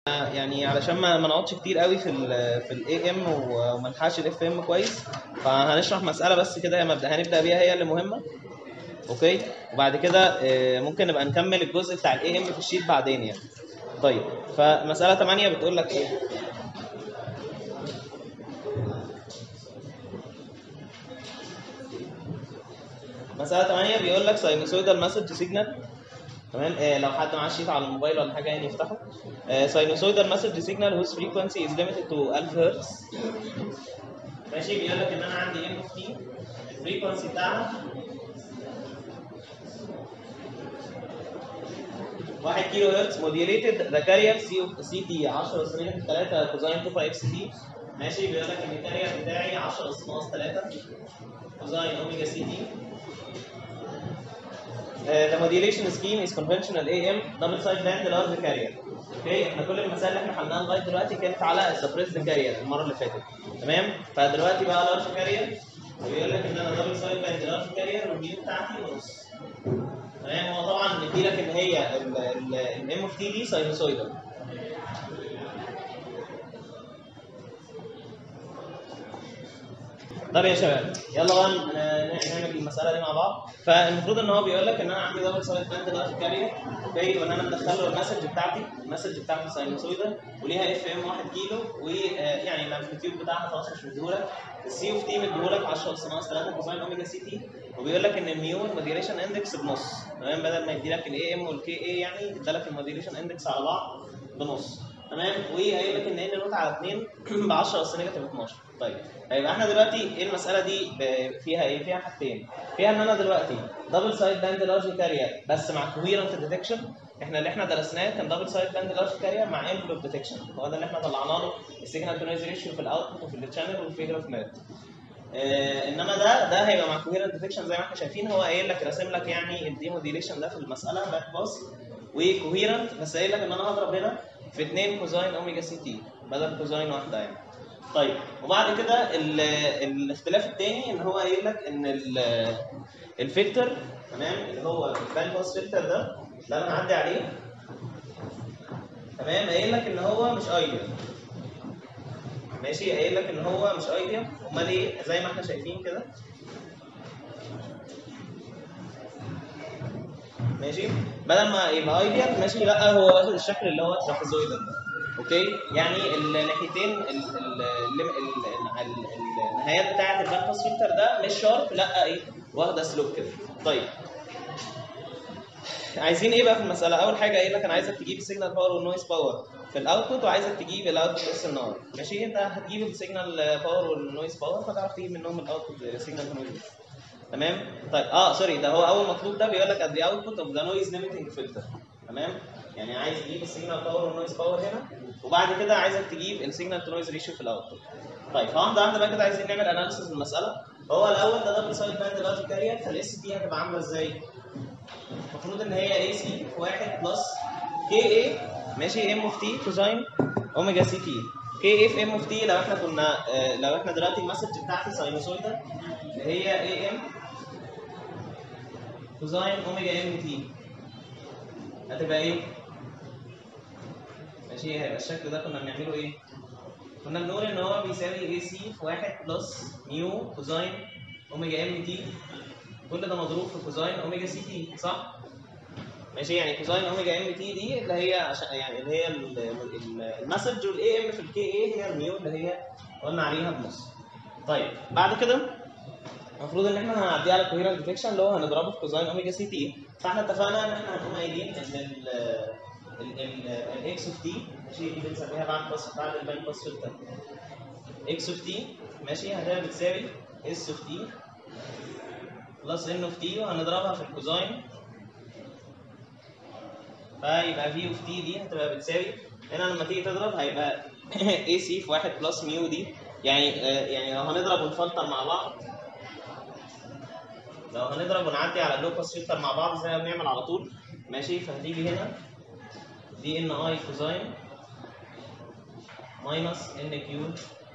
يعني علشان ما ما نقعدش كتير قوي في ال في الاي ام وما نلحقش الاف ام كويس فهنشرح مساله بس كده هي مبدا هنبدا بيها هي اللي مهمه اوكي وبعد كده آه، ممكن نبقى نكمل الجزء بتاع الاي ام في الشيت بعدين يعني طيب فمساله 8 بتقول لك ايه مسألة 8 بيقول لك ساينوسويدال مسج سيجنال تمام آه لو حد معاه شيت على الموبايل ولا حاجه يعني يفتحه ساينوسويدال مسج سيجنال whose frequency is limited to 1000 هرتز ماشي بيقول لك ان انا عندي ام اف تي الفريكونسي بتاعها 1 كيلو هرتز موديوليتد ذا كارير سي سي تي 10 اس 3 كوزاين 2 باي اكس تي ماشي بيقول لك ان الكارير بتاعي 10 اس ناقص 3 كوزاين اوميجا سي تي Uh, the modulation scheme is conventional AM double side band large carrier. اوكي احنا كل المسائل اللي احنا حلناها لغايه دلوقتي كانت على السبريسد كارير المره اللي فاتت تمام فدلوقتي بقى لارج كارير وبيقول لك ان انا دبل سايد باند لارج كارير والميو بتاعتي نص تمام هو طبعا مدي لك ان هي الام اوف تي دي ساينوسويدال طب يا شباب يلا بقى ن- نعمل المساله دي مع بعض فالمفروض ان هو بيقول لك ان انا عندي دبل سايد باند لارج كارير اوكي وان انا مدخل له المسج بتاعتي المسج بتاعتي ساينوسويدال وليها اف ام 1 كيلو ويعني الامبليتيود بتاعها خلاص مش مديهولك السي اوف تي مديهولك 10 اس ناقص 3 كوساين اوميجا سي تي وبيقول لك ان الميو الموديوليشن اندكس بنص تمام بدل ما يدي لك الاي ام والكي اي يعني ادالك الموديوليشن اندكس على بعض بنص تمام وقايل لك ان ان نوت على 2 ب 10 اس نيجاتيف 12 طيب هيبقى احنا دلوقتي ايه المساله دي ب- فيها ايه؟ فيها حاجتين فيها ان انا دلوقتي دبل سايد باند لارج كارير بس مع كويرنت ديتكشن احنا اللي احنا درسناه كان دبل سايد باند لارج كارير مع انفلوب ديتكشن هو ده اللي احنا طلعنا له السيجنال تو نويز ريشيو في الاوتبوت وفي التشانل والفيجر اوف مات آه انما ده ده هيبقى مع كوهيرنت ديتكشن زي ما احنا شايفين هو قايل لك راسم لك يعني الديموديليشن ده في المساله باك باس وكوهيرنت بس قايل لك ان انا هضرب هنا في 2 كوزاين اوميجا سي تي بدل كوزاين واحده يعني طيب وبعد كده ال- الاختلاف الثاني ان هو قايل لك ان ال- الفلتر تمام اللي هو الباند باس فلتر ده اللي انا هعدي عليه تمام قايل لك ان هو مش ايديال ماشي قايل لك ان هو مش ايديال امال ايه زي ما احنا شايفين كده ماشي بدل ما يبقى ايديال ماشي لا هو واخد الشكل اللي هو ترابيزويدال ده اوكي يعني الناحيتين ال- ال- ال- ال- ال- النهايات بتاعه الباند باس فلتر ده مش شارب لا ايه واخده سلوب كده طيب عايزين ايه بقى في المساله اول حاجه قايل لك انا عايزك تجيب السيجنال باور والنويز باور في الاوتبوت وعايزك تجيب الاوتبوت اس ان ار ماشي انت هتجيب السيجنال باور والنويز باور فتعرف تجيب منهم الاوتبوت سيجنال نويز تمام طيب اه سوري ده هو اول مطلوب ده بيقول لك اد ذا اوتبوت اوف ذا نويز ليميتنج فلتر تمام يعني عايز تجيب السيجنال باور والنويز باور هنا وبعد كده عايزك تجيب السيجنال تو نويز ريشيو في الاوتبوت طيب فواحده واحده بقى كده عايزين نعمل اناليسيس للمساله هو الاول ده دبل سايد باند لارج كارير فالاس تي هتبقى عامله ازاي؟ المفروض ان هي اي سي في 1 بلس كي اي ماشي ام اوف تي كوزاين اوميجا سي تي كي اي في ام اوف تي لو احنا كنا آه، لو احنا دلوقتي المسج بتاعتي ساينوسويدال اللي هي اي ام كوزاين اوميجا ام تي هتبقى ايه؟ ماشي هيبقى الشكل ده كنا بنعمله ايه؟ كنا بنقول ان هو بيساوي اي سي في 1 بلس ميو كوزاين اوميجا ام تي كل ده مضروب في كوزاين اوميجا سي تي صح؟ ماشي يعني كوزاين اوميجا ام تي دي اللي هي عشان يعني اللي هي ال- ال- المسج والاي ام في الكي اي هي الميو اللي هي قلنا عليها بنص. طيب بعد كده المفروض ان احنا هنعديه على كوهيرنت ديتكشن اللي هو هنضربه في كوزاين اوميجا سي تي فاحنا اتفقنا ان احنا هنقوم قايلين ان الاكس اوف تي ماشي دي بنسميها بعد باس بعد الباند باس فلتر اكس اوف تي ماشي هتبقى بتساوي اس اوف تي بلس ان اوف تي وهنضربها في الكوزاين فيبقى في اوف تي دي هتبقى بتساوي هنا لما تيجي تضرب هيبقى اي سي في 1 بلس ميو دي يعني آه، يعني لو هنضرب ونفلتر مع بعض لو هنضرب ونعدي على اللو باس فلتر مع بعض زي ما بنعمل على طول ماشي فهتيجي هنا دي ان اي كوزاين ماينس ان كيو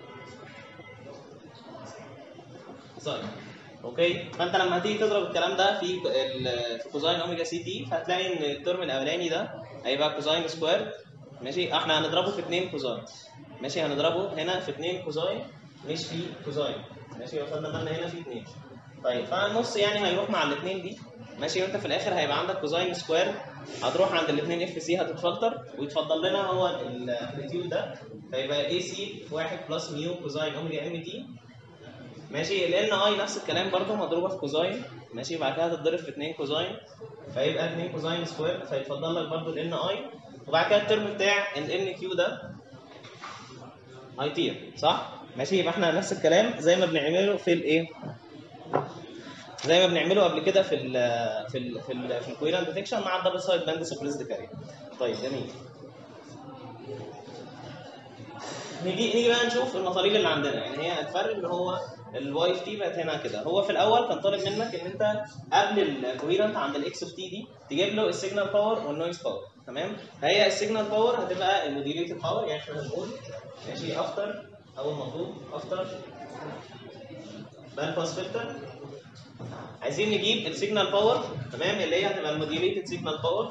ساين اوكي فانت لما هتيجي تضرب الكلام ده في ال- في كوزاين اوميجا سي تي فهتلاقي ان الترم الاولاني ده هيبقى كوزاين سكوير ماشي احنا هنضربه في 2 كوزاين ماشي هنضربه هنا في 2 كوزاين مش في كوزاين ماشي وصلنا بالنا هنا في 2 طيب فالنص يعني هيروح مع الاثنين دي ماشي وانت في الاخر هيبقى عندك كوزاين سكوير هتروح عند الاثنين اف سي هتتفلتر ويتفضل لنا هو الامبليتيود ده فيبقى اي سي 1 بلس ميو كوزاين اوميجا ام تي ماشي ال اي نفس الكلام برضه مضروبه في كوزاين ماشي بعد كده هتتضرب في 2 كوزاين فيبقى 2 كوزاين سكوير فيتفضل لك برضه ال اي وبعد كده الترم بتاع ال كيو ده هيطير صح؟ ماشي يبقى احنا نفس الكلام زي ما بنعمله في الايه؟ زي ما بنعمله قبل كده في ال في ال في ال في الكويران ديتكشن مع الدبل سايد باند سبريسد كارير. طيب جميل. نيجي نيجي بقى نشوف المطالب اللي عندنا يعني هي الفرق ان هو الواي اف تي بقت هنا كده هو في الاول كان طالب منك ان انت قبل الكويرنت عند الاكس اوف تي دي تجيب له السيجنال باور والنويز باور تمام فهي السيجنال باور هتبقى الموديليتد باور يعني احنا هنقول ماشي افتر اول مطلوب افتر باند باس فلتر عايزين نجيب السيجنال باور تمام اللي هي هتبقى الموديليتد سيجنال باور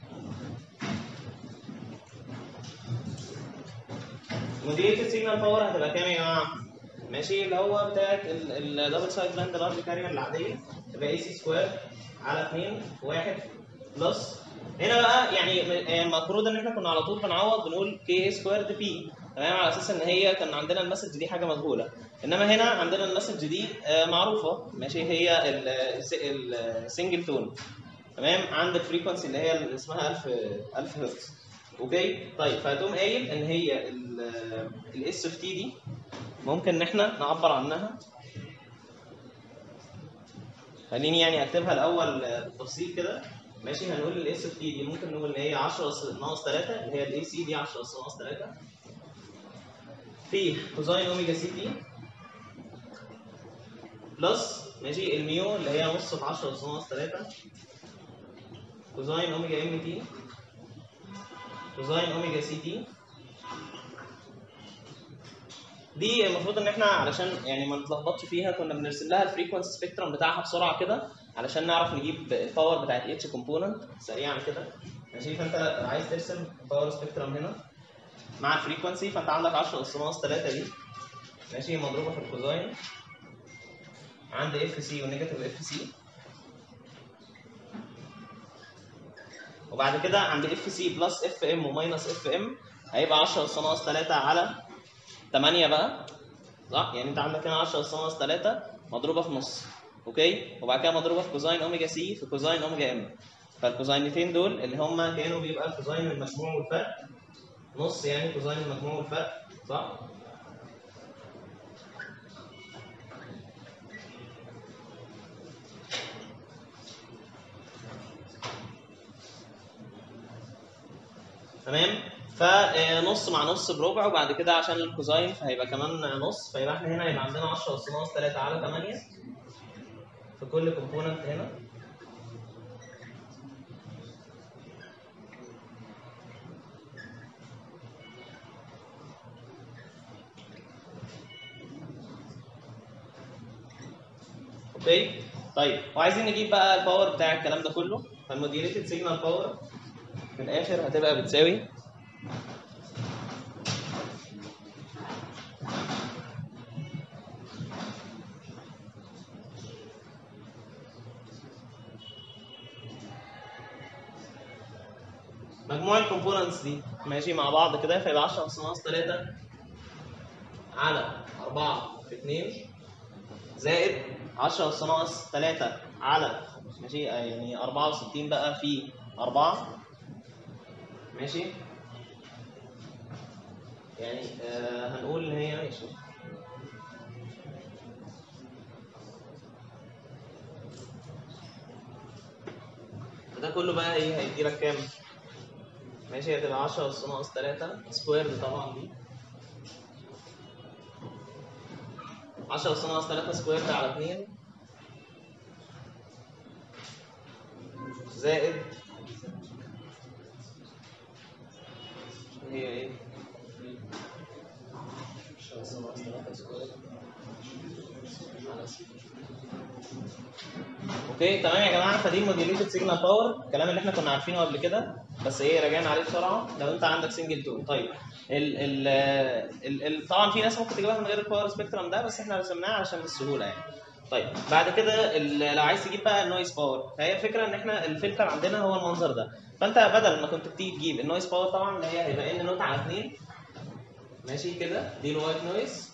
موديليتد سيجنال باور هتبقى كام يا جماعه؟ ماشي اللي هو بتاعت الدبل سايد باند لارج كارير العاديه تبقى اي سي سكوير على 2 1 بلس هنا بقى يعني المفروض ان احنا كنا على طول بنعوض بنقول كي اي سكوير دي بي تمام على اساس ان هي كان عندنا المسج دي حاجه مجهوله انما هنا عندنا المسج دي معروفه ماشي هي السنجل تون تمام عند الفريكونسي اللي هي اللي اسمها 1000 1000 هرتز اوكي طيب فهتقوم قايل ان هي الاس اوف تي دي ممكن ان احنا نعبر عنها خليني يعني اكتبها الاول بالتفصيل كده ماشي هنقول الاس اوف تي دي ممكن نقول ان هي 10 ناقص 3 اللي هي الاي سي دي 10 ناقص 3 في كوزاين اوميجا سي تي بلس ماشي الميو اللي هي نص في 10 ناقص 3 كوزاين اوميجا ام تي كوزاين اوميجا سي تي دي المفروض ان احنا علشان يعني ما نتلخبطش فيها كنا بنرسم لها الفريكونسي سبيكترم بتاعها بسرعه كده علشان نعرف نجيب الباور بتاعت اتش كومبوننت سريعا كده ماشي فانت عايز ترسم باور سبيكترم هنا مع الفريكونسي فانت عندك 10 اس ناقص 3 دي ماشي مضروبه في الكوزاين عند اف سي ونيجاتيف اف سي وبعد كده عند اف سي بلس اف ام وماينس اف ام هيبقى 10 اس ناقص 3 على 8 بقى صح يعني انت عندك هنا 10 اس ناقص 3 مضروبه في نص اوكي وبعد كده مضروبه في كوزاين اوميجا سي في كوزاين اوميجا ام فالكوزاينتين دول اللي هم كانوا بيبقى الكوزاين المجموع والفرق نص يعني كوزاين المجموع والفرق صح تمام فنص مع نص بربع وبعد كده عشان الكوزاين فهيبقى كمان نص فيبقى احنا هنا هيبقى عندنا 10 اس ناقص 3 على 8 في كل كومبوننت هنا اوكي طيب وعايزين نجيب بقى الباور بتاع الكلام ده كله فالموديوليتد سيجنال باور في الاخر هتبقى بتساوي مجموع الكومبوننتس دي ماشي مع بعض كده فيبقى 10 اس ناقص 3 على 4 في 2 زائد 10 اس ناقص 3 على ماشي يعني 64 بقى في 4 ماشي يعني آه هنقول ان هي ماشي ده كله بقى ايه هيدي لك كام؟ ماشي هتبقى 10 اس ناقص 3 سكوير طبعا دي 10 اس ناقص 3 سكوير ده على 2 زائد هي ايه؟ 10 اس ناقص 3 سكوير على 6 اوكي تمام يا جماعه فدي موديوليتد سيجنال باور الكلام اللي احنا كنا عارفينه قبل كده بس ايه راجعنا عليه بسرعه لو انت عندك سنجل تون طيب ال ال ال ال طبعا في ناس ممكن تجيبها من غير الباور سبيكترم ده بس احنا رسمناها عشان السهوله يعني طيب بعد كده ال- لو عايز تجيب بقى النويز باور فهي الفكره ان احنا الفلتر عندنا هو المنظر ده فانت بدل ما كنت بتيجي تجيب النويز باور طبعا اللي هي هيبقى ان نوت على 2 ماشي كده دي الوايت نويز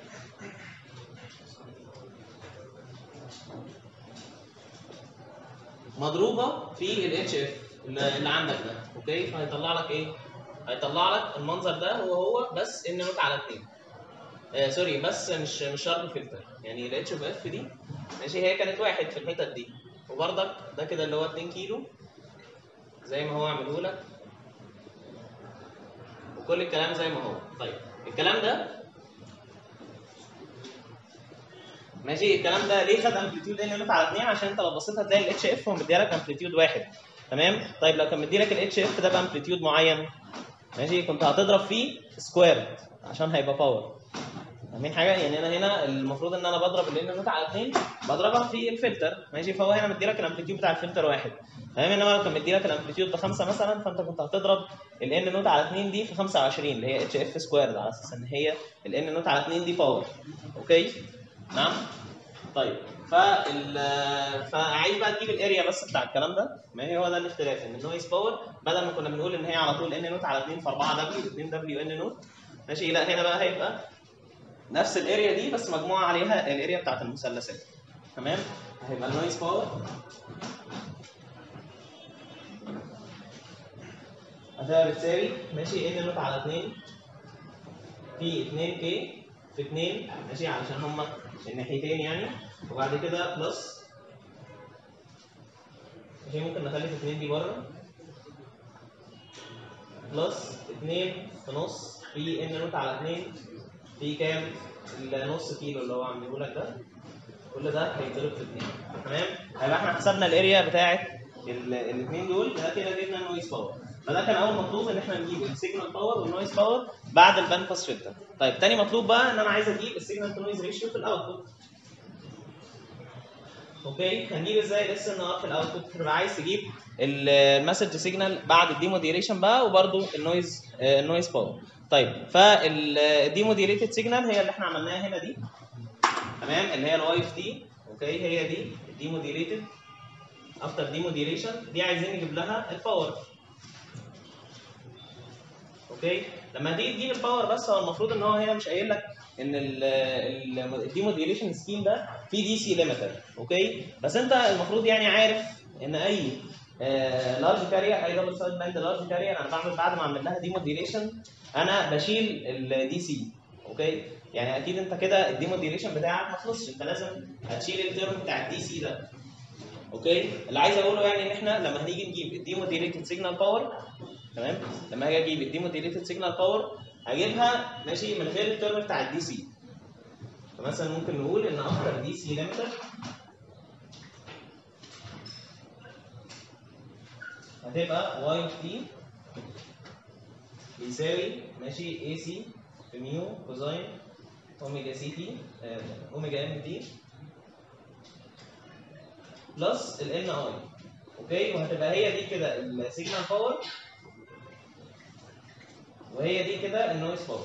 مضروبه في الاتش اف اللي عندك ده اوكي فهيطلع لك ايه؟ هيطلع لك المنظر ده هو هو بس ان نوت على 2 آه سوري بس مش مش شرط فلتر يعني الاتش اوف اف دي ماشي هي كانت واحد في الحتت دي وبرضك ده كده اللي هو 2 كيلو زي ما هو عامله لك وكل الكلام زي ما هو طيب الكلام ده ماشي الكلام ده ليه خد امبليتيود ان نوت على 2 عشان انت لو بصيت هتلاقي الاتش اف هو مديلك امبليتيود واحد تمام طيب لو كان مديلك الاتش اف ده بامبليتيود معين ماشي كنت هتضرب فيه سكويرد عشان هيبقى باور فاهمين حاجه يعني انا هنا المفروض ان انا بضرب الان نوت على 2 بضربها في الفلتر ماشي فهو هنا مديلك الامبليتيود بتاع الفلتر واحد تمام انما لو كان مديلك الامبليتيود بخمسه مثلا فانت كنت هتضرب الان نوت على 2 دي في 25 اللي هي اتش اف سكويرد على اساس ان هي الان نوت على 2 دي باور اوكي نعم طيب فال فعايز بقى تجيب الاريا بس بتاع الكلام ده ما هي هو ده الاختلاف ان النويز باور بدل ما كنا بنقول ان هي على طول ان نوت على 2 في 4 دبليو 2 دبليو ان نوت ماشي لا هنا بقى هيبقى نفس الاريا دي بس مجموعه عليها الاريا بتاعت المثلثات تمام هيبقى النويز باور هتبقى بتساوي ماشي ان نوت على 2 في 2 كي في 2 ماشي علشان هما الناحيتين يعني وبعد كده بلس ماشي ممكن نخلي في 2 دي بره بلس 2 في نص في ان نوت على 2 في كام؟ النص كيلو اللي هو عامله لك ده كل ده هيتضرب في 2 تمام؟ هيبقى احنا حسبنا الاريا بتاعت الاثنين دول ده كده جبنا النويز باور فده كان اول مطلوب ان احنا نجيب السيجنال باور والنويز باور بعد الباند باس فلتر طيب تاني مطلوب بقى ان انا عايز اجيب السيجنال تو نويز ريشيو في الاوتبوت اوكي هنجيب ازاي الاس ان ار في الاوتبوت تبقى عايز تجيب المسج سيجنال بعد الديموديريشن بقى وبرده النويز النويز باور طيب فالديموديريتد سيجنال هي اللي احنا عملناها هنا دي تمام اللي هي الواي اف تي اوكي هي دي الديموديريتد افتر ديموديريشن دي عايزين نجيب لها الباور اوكي لما تيجي تجيب الباور بس هو المفروض ان هو هنا مش قايل لك ان الديموديليشن سكيم ده فيه دي سي ليميتر اوكي بس انت المفروض يعني عارف ان اي لارج كارير اي دبل سايد باند لارج كارير انا بعمل بعد ما اعمل لها ديموديليشن انا بشيل الدي سي اوكي يعني اكيد انت كده الديموديليشن بتاعك ما خلصش انت لازم هتشيل الترم بتاع الدي سي ده اوكي اللي عايز اقوله يعني ان احنا لما هنيجي نجيب الديموديليتد سيجنال باور تمام لما هاجي اجيب الديموديليتد سيجنال باور هجيبها ماشي من غير الترم بتاع الدي سي فمثلا ممكن نقول ان افتر دي سي ليميتر هتبقى واي اوف تي بيساوي ماشي اي سي في ميو كوزاين اوميجا سي تي آه، اوميجا ام تي بلس ال ان اي اوكي وهتبقى هي دي كده السيجنال باور وهي دي كده النويز باور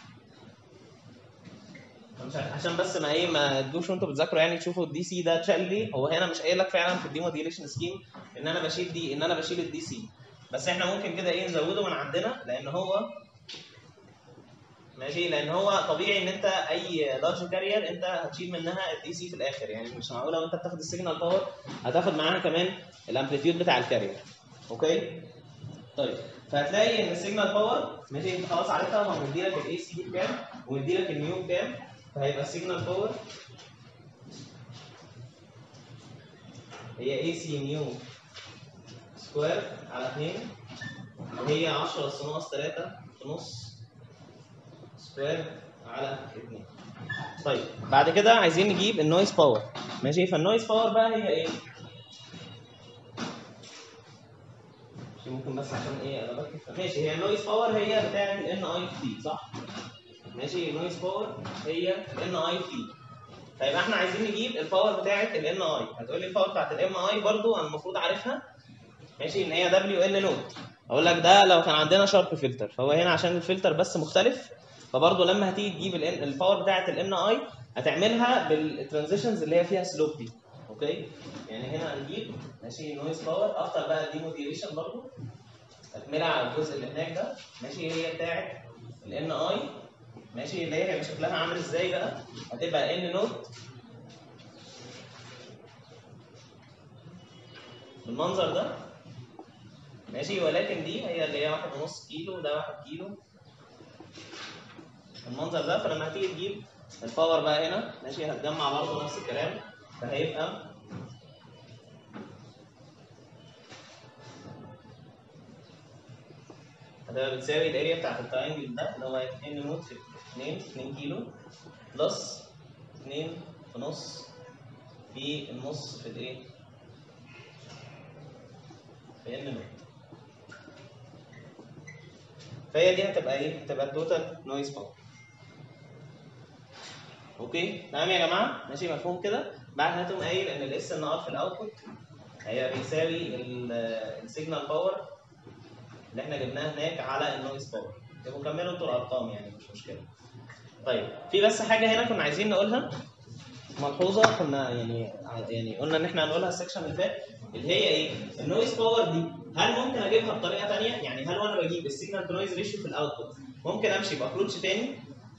مش عارف- عشان بس ما ايه ما تجوش وانتوا بتذاكروا يعني تشوفوا الدي سي ده اتشال ليه هو هنا مش قايل لك فعلا في الديموديليشن سكيم ان انا بشيل دي ان انا بشيل الدي سي بس احنا ممكن كده ايه نزوده من عندنا لان هو ماشي لان هو طبيعي ان انت اي لارج كارير انت هتشيل منها الدي سي في الاخر يعني مش معقوله وانت بتاخد السيجنال باور هتاخد معاها كمان الامبليتيود بتاع الكارير اوكي طيب فهتلاقي ان السيجنال باور ماشي انت خلاص عارفها هو مديلك الاي سي دي بكام ومديلك النيو بكام فهيبقى السيجنال باور هي اي سي نيو سكوير على 2 وهي 10 اس ناقص 3 في نص سكوير على 2 طيب بعد كده عايزين نجيب النويز باور ماشي فالنويز باور بقى هي ايه؟ ماشي ممكن بس عشان ايه انا بكتب ماشي هي النويز باور هي بتاعت ان اي تي صح؟ ماشي النويز باور هي ان اي تي طيب احنا عايزين نجيب الباور بتاعه الان اي هتقول لي الباور بتاعه الام اي برضو انا المفروض عارفها ماشي ان هي دبليو ال نوت اقول لك ده لو كان عندنا شارب فلتر فهو هنا عشان الفلتر بس مختلف فبرضه لما هتيجي تجيب ال الباور بتاعه الان اي هتعملها بالترانزيشنز اللي هي فيها سلوب دي اوكي يعني هنا هنجيب ماشي نويز باور افتر بقى الديموديريشن برضه تكمله على الجزء اللي هناك ده ماشي هي بتاعه الان اي ماشي اللي هي هيبقى شكلها عامل ازاي بقى هتبقى ان نوت بالمنظر ده ماشي ولكن دي هي اللي هي واحد ونص كيلو وده واحد كيلو المنظر ده فلما هتيجي تجيب الباور بقى هنا ماشي هتجمع برضه نفس الكلام فهيبقى هتبقى بتساوي الاريا بتاعت التراينجل ده اللي هو ان نوت في 2 في 2 كيلو بلس 2 في نص في النص في الايه؟ في ان نوت فهي دي هتبقى ايه؟ هتبقى التوتال نويز باور اوكي تمام يا جماعه ماشي مفهوم كده بعد كده تقوم قايل ان الاس ان ار في الاوتبوت هيبقى بيساوي السيجنال باور اللي احنا جبناها هناك على النويز باور تبقوا كملوا انتوا الارقام يعني مش مشكله طيب في بس حاجه هنا كنا عايزين نقولها ملحوظه كنا يعني يعني قلنا ان احنا هنقولها السكشن اللي فات اللي هي ايه؟ النويز باور دي هل ممكن اجيبها بطريقه ثانيه؟ يعني هل وانا بجيب السيجنال تو نويز ريشيو في الاوتبوت ممكن امشي بابروتش تاني؟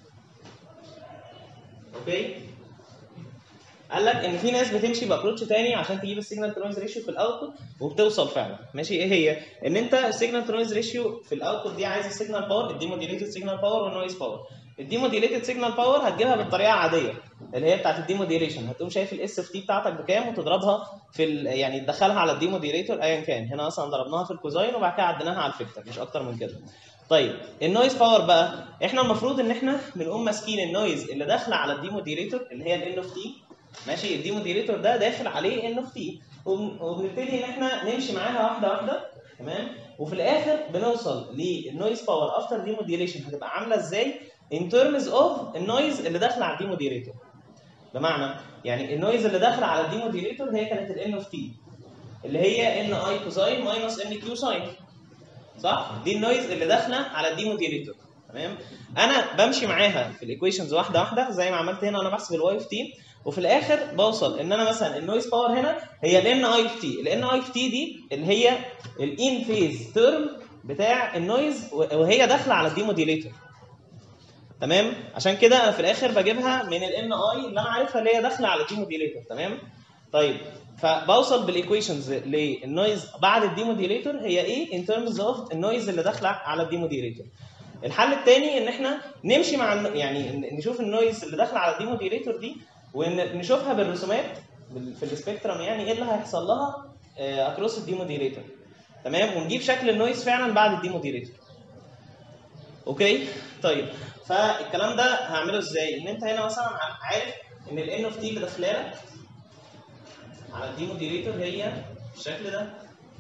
اوكي؟ قال لك ان في ناس بتمشي بابروتش تاني عشان تجيب السيجنال تو نويز ريشيو في الاوتبوت وبتوصل فعلا ماشي ايه هي؟ ان انت السيجنال تو نويز ريشيو في الاوتبوت دي عايز السيجنال باور الديموديليتد سيجنال باور والنويز باور الديموديليتد سيجنال باور هتجيبها بالطريقه العاديه اللي هي بتاعت الديموديليشن هتقوم شايف الاس اف تي بتاعتك بكام وتضربها في ال... يعني تدخلها على الديموديليتور ايا كان هنا اصلا ضربناها في الكوزاين وبعد كده عديناها على الفيكتور مش اكتر من كده طيب النويز باور بقى احنا المفروض ان احنا بنقوم ماسكين النويز اللي داخله على الديموديليتور اللي هي الان اوف تي ماشي الديموديليتور ده داخل عليه ان اوف تي وبنبتدي ان احنا نمشي معاها واحده واحده تمام وفي الاخر بنوصل للنويز باور افتر ديموديليشن هتبقى عامله ازاي in terms of النويز اللي داخله على الديموديليتور بمعنى يعني النويز اللي داخله على الديموديليتور هي كانت الان اوف تي اللي هي ان اي كوزاين ماينس ان كيو ساين صح دي النويز اللي داخله على الديموديليتور تمام انا بمشي معاها في الايكويشنز واحده واحده زي ما عملت هنا وانا بحسب الواي اوف تي وفي الاخر بوصل ان انا مثلا النويز باور هنا هي الان اي اوف تي الان اي اوف تي دي اللي هي الان فيز تيرم بتاع النويز وهي داخله على الديموديليتور تمام عشان كده انا في الاخر بجيبها من الان اي اللي انا عارفها اللي هي داخله على الديموديليتور تمام طيب فبوصل بالايكويشنز للنويز بعد الديموديليتور هي ايه ان ترمز اوف النويز اللي داخله على الديموديليتور الحل الثاني ان احنا نمشي مع الن- يعني نشوف النويز اللي داخله على الديموديليتور دي ونشوفها بالرسومات بال- في السبيكترم يعني ايه اللي هيحصل لها اكروس الديموديليتور تمام ونجيب شكل النويز فعلا بعد الديموديليتور اوكي طيب فالكلام ده هعمله ازاي ان انت هنا مثلا عارف ان الان اوف تي اللي داخله لك على الديموديليتور هي بالشكل ده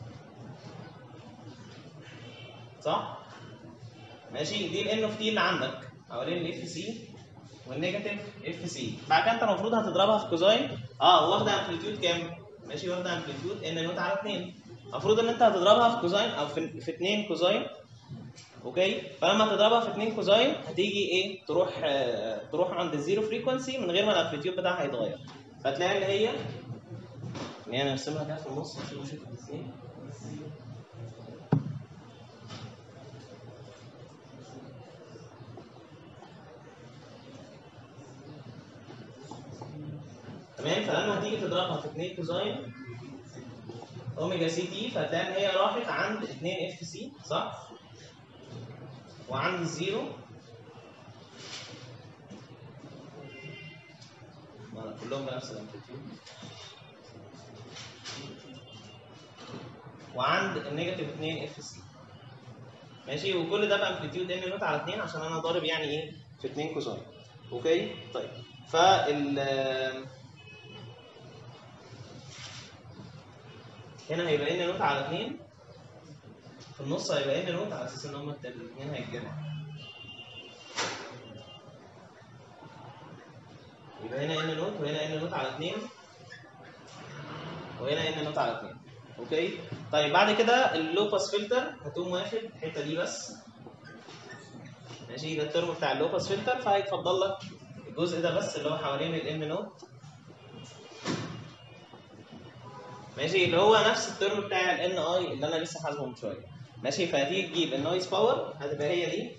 صح ماشي دي الان اوف تي اللي عندك حوالين الاف سي والنيجاتيف اف سي بعد كده انت المفروض هتضربها في كوزاين اه واخده امبليتيود كام ماشي واخده امبليتيود ان نوت على 2 المفروض ان انت هتضربها في كوزاين او في في 2 كوزاين اوكي فلما تضربها في 2 كوزاين هتيجي ايه تروح آه تروح عند الزيرو فريكونسي من غير ما الامبليتيود بتاعها يتغير فتلاقي اللي هي يعني نرسمها كده في النص عشان نشوف ازاي تمام فلما هتيجي تضربها في 2 كوزاين اوميجا سي تي فهتلاقي ان هي راحت عند 2 اف سي صح؟ وعند الزيرو ما كلهم بنفس الامبليتيود وعند النيجاتيف 2 اف سي ماشي وكل ده بامبليتيود ان نوت على 2 عشان انا ضارب يعني ايه في 2 كوزاين اوكي طيب فال هنا هيبقى ان نوت على 2 في النص هيبقى ان نوت على اساس ان هما الاثنين هيتجمعوا يبقى هنا ان نوت وهنا ان نوت على 2 وهنا ان نوت على 2 اوكي طيب بعد كده اللو باس فلتر هتقوم واخد الحته دي بس ماشي ده الترم بتاع اللو باس فلتر فهيتفضل لك الجزء ده بس اللي هو حوالين الام نوت ماشي اللي هو نفس الترم بتاع الان اي اللي انا لسه حاسبه من شويه ماشي فهتيجي تجيب النويز باور هتبقى هي دي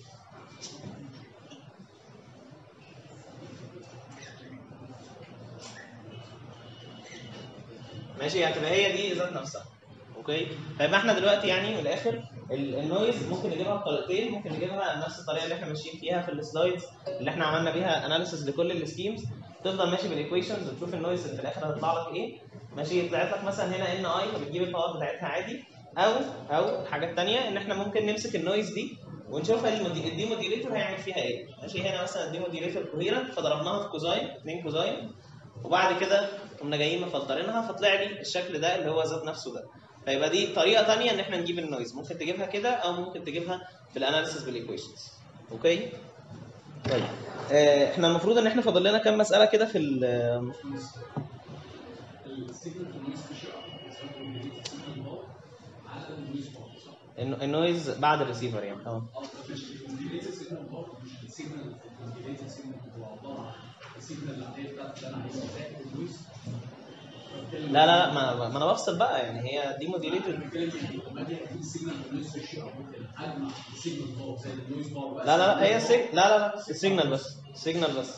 ماشي هتبقى هي دي ذات نفسها اوكي طيب احنا دلوقتي يعني من الاخر ال- النويز ممكن نجيبها بطريقتين ممكن نجيبها نفس الطريقه اللي احنا ماشيين فيها في السلايدز اللي احنا عملنا بيها اناليسيس لكل السكيمز تفضل ماشي بالايكويشنز وتشوف النويز اللي في الاخر هتطلع لك ايه ماشي طلعت لك مثلا هنا ان اي فبتجيب الباور بتاعتها عادي او او حاجات تانية ان احنا ممكن نمسك النويز دي ونشوف المودي- الدي موديليتور هيعمل فيها ايه ماشي هنا مثلا الدي موديليتور كوهيرنت فضربناها في كوزاين 2 كوزاين وبعد كده قمنا جايين مفلترينها فطلع لي الشكل ده اللي هو ذات نفسه ده فيبقى دي طريقه تانية ان احنا نجيب النويز ممكن تجيبها كده او ممكن تجيبها في الاناليسيس بالايكويشنز اوكي طيب آه، احنا المفروض ان احنا فاضل لنا كام مساله كده في ال الن- النويز بعد الريسيفر يعني اه لا لا لا ما, ما انا بفصل بقى يعني هي دي موديليتد لا لا لا هي سيج... لا لا لا السيجنال بس السيجنال بس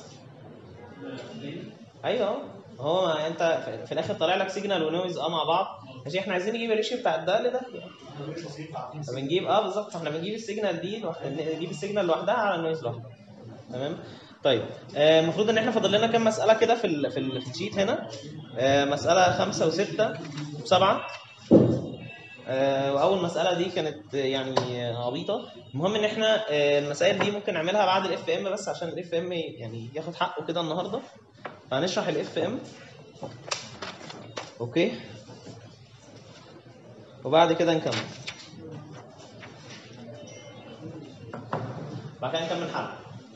ايوه أهو. هو ما انت في- في الاخر طالع لك سيجنال ونويز اه مع بعض ماشي احنا عايزين نجيب الريشيو بتاع ده لده فبنجيب اه بالظبط احنا بنجيب السيجنال دي لوحدها نجيب السيجنال لوحدها على النويز لوحدها تمام طيب آه، المفروض ان احنا فاضل لنا كام مساله كده في ال في, ال في الشيت هنا آه، مساله خمسه وسته وسبعه آه، واول مساله دي كانت آه، يعني آه، عبيطه المهم ان احنا آه، المسائل دي ممكن نعملها بعد الاف ام بس عشان الاف ام يعني ياخد حقه كده النهارده فهنشرح الاف ام اوكي وبعد كده نكمل بعد كده نكمل حل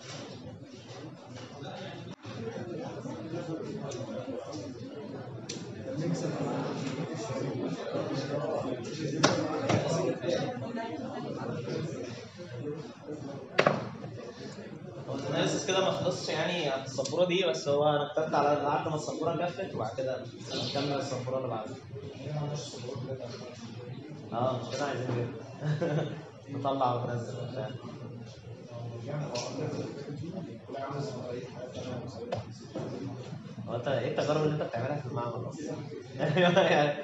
هو الاناليسيس كده ما خلصش يعني على السبوره دي بس هو انا ابتدت على لحد ما السبوره كفت وبعد كده نكمل السبوره اللي بعدها اه مش كده عايزين كده نطلع وننزل وبتاع. هو انت ايه التجارب اللي انت بتعملها في المعمل اصلا؟ يعني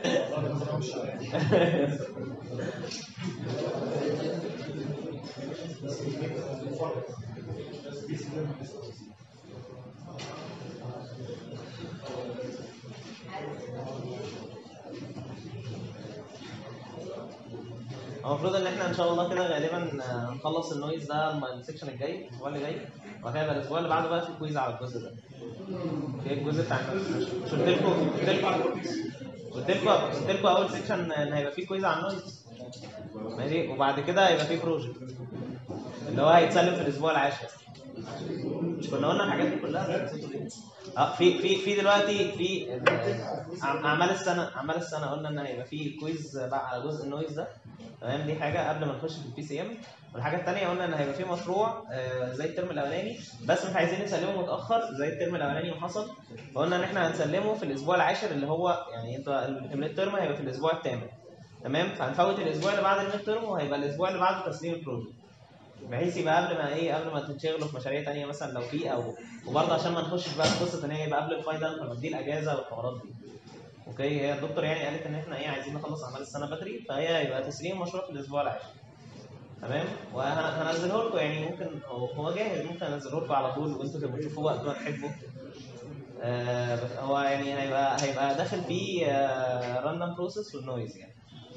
هو المفروض ان احنا ان شاء الله كده غالبا آه، هنخلص النويز ده الم- السكشن الجاي الاسبوع اللي جاي وبعد كده يبقى الاسبوع اللي بعده بقى في كويز على الجزء ده في الجزء بتاع النويز مش قلت لكم قلت لكم قلت لكم قلت لكم اول سكشن ان هيبقى فيه كويز على النويز ماشي وبعد كده هيبقى فيه بروجكت اللي هو هيتسلم في الاسبوع العاشر مش كنا قلنا الحاجات دي كلها اه في في في دلوقتي في آه، اعمال السنه اعمال السنه قلنا ان هيبقى في كويز بقى على جزء النويز ده تمام دي حاجه قبل ما نخش في البي سي ام والحاجه الثانيه قلنا ان هيبقى في مشروع آه، زي الترم الاولاني بس مش عايزين نسلمه متاخر زي الترم الاولاني ما حصل فقلنا ان احنا هنسلمه في الاسبوع العاشر اللي هو يعني انت الميد ترم هيبقى في الاسبوع الثامن تمام فهنفوت الاسبوع اللي بعد الميد ترم وهيبقى الاسبوع اللي بعده تسليم البروجكت بحيث يبقى قبل ما ايه قبل ما تنشغلوا في مشاريع تانية مثلا لو في او وبرضه عشان ما نخشش بقى في قصه ان هي يبقى قبل الفاينل فندي الاجازه والحوارات دي اوكي هي الدكتور يعني قالت ان احنا ايه عايزين نخلص اعمال السنه بدري فهي هيبقى تسليم مشروع في الاسبوع العاشر تمام وهنزله لكم يعني ممكن هو هو جاهز ممكن انزله لكم على طول وانتوا تبقوا تشوفوه وقت ما تحبوا آه بس هو يعني هيبقى هيبقى داخل فيه راندوم بروسيس والنويز يعني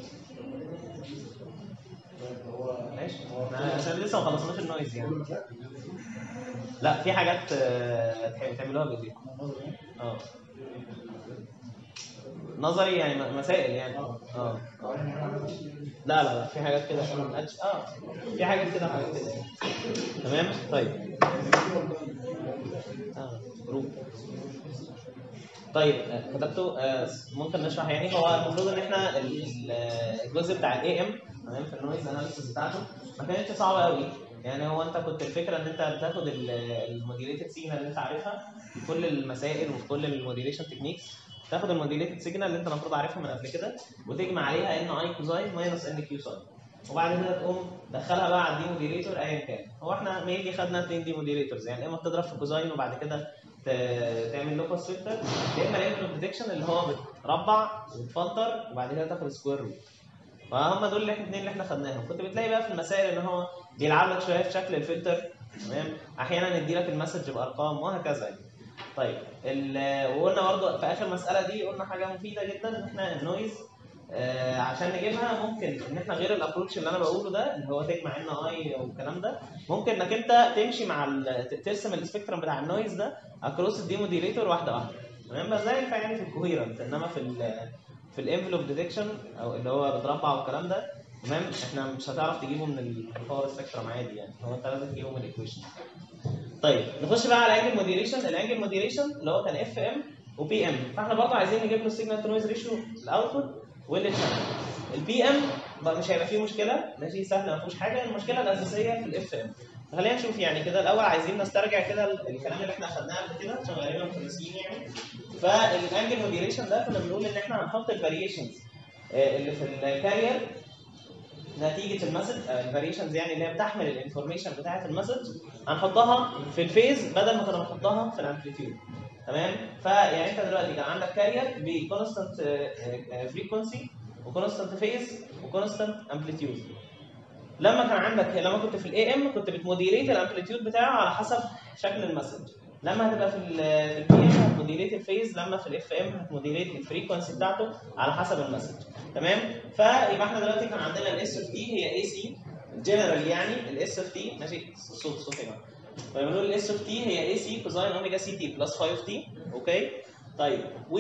ماشي احنا عشان لسه ما خلصناش النويز يعني لا في حاجات آه، تحب تعملوها بايديكم اه نظري يعني م- مسائل يعني اه آه. لا لا لا في حاجات كده أدش- اه في حاجات كده وحاجات كده تمام طيب اه روم طيب آه، كتبته آه، ممكن نشرح يعني هو المفروض ان احنا ال- ال- الجزء بتاع الاي ام تمام في النويز اناليسيس بتاعته ما كانتش صعبه قوي يعني هو انت كنت الفكره ان انت بتاخد الموديليتد سيجنال اللي انت عارفها في كل المسائل وفي كل الموديليشن تكنيكس تاخد الموديليتد سيجنال اللي انت المفروض عارفها من قبل كده وتجمع عليها ان اي كوزاين ماينس ان كيو ساين وبعد كده تقوم تدخلها بقى على الدي موديليتور ايا كان هو احنا مينلي خدنا اثنين دي موديليتورز يعني اما بتضرب في كوزاين وبعد كده ت- تعمل لوكس فلتر يا اما الانفلو ديتكشن اللي هو بتربع وتفلتر وبعد كده تاخد سكوير روت فهم دول اللي احنا الاثنين اللي احنا خدناهم كنت بتلاقي بقى في المسائل ان هو بيلعب لك شويه في شكل الفلتر تمام احيانا يدي لك المسج بارقام وهكذا يعني طيب ال- وقلنا برضه في اخر مساله دي قلنا حاجه مفيده جدا ان احنا النويز آه عشان نجيبها ممكن ان احنا غير الابروتش اللي انا بقوله ده اللي هو تجمع ان اي والكلام ده ممكن انك انت تمشي مع ال- ت- ترسم السبيكترم بتاع النويز ده اكروس الديموديليتور واحده واحده تمام بس ده ينفع يعني في الكوهيرنت انما في ال في الانفلوب ديتكشن او اللي هو بتربع والكلام ده تمام احنا مش هتعرف تجيبه من الباور سبيكترم عادي يعني هو انت لازم تجيبه من الايكويشن طيب نخش بقى على الانجل موديليشن الانجل موديليشن اللي هو كان اف ام وبي ام فاحنا برضه عايزين نجيب له السيجنال تو نويز ريشيو الاوتبوت والشانل البي ام مش هيبقى فيه مشكله ماشي سهل ما فيهوش حاجه المشكله الاساسيه في الاف ام خلينا نشوف يعني كده الاول عايزين نسترجع كده ال- الكلام اللي احنا اخدناه قبل كده عشان غالبا مش ناسيين يعني فالانجل موديليشن ده كنا بنقول ان احنا هنحط الفاريشنز اللي في الكارير نتيجه المسج الفاريشنز يعني اللي هي بتحمل الانفورميشن بتاعه المسج هنحطها في الفيز بدل ما كنا بنحطها في الامبليتيود تمام فيعني انت دلوقتي كان عندك كارير بكونستنت فريكونسي وكونستنت فيز وكونستنت امبليتيود لما كان عندك لما كنت في الاي ام كنت بتموديليت الامبليتيود بتاعه على حسب شكل المسج لما هتبقى في البي ام هتموديليت الفيز لما في الاف ام هتموديليت الفريكونسي بتاعته على حسب المسج تمام فيبقى احنا دلوقتي كان عندنا الاس اف تي هي اي سي جنرال يعني الاس اف تي ماشي صوت صوت هنا فبنقول الاس اف تي هي اي سي كوزاين اوميجا سي تي بلس 5 تي اوكي طيب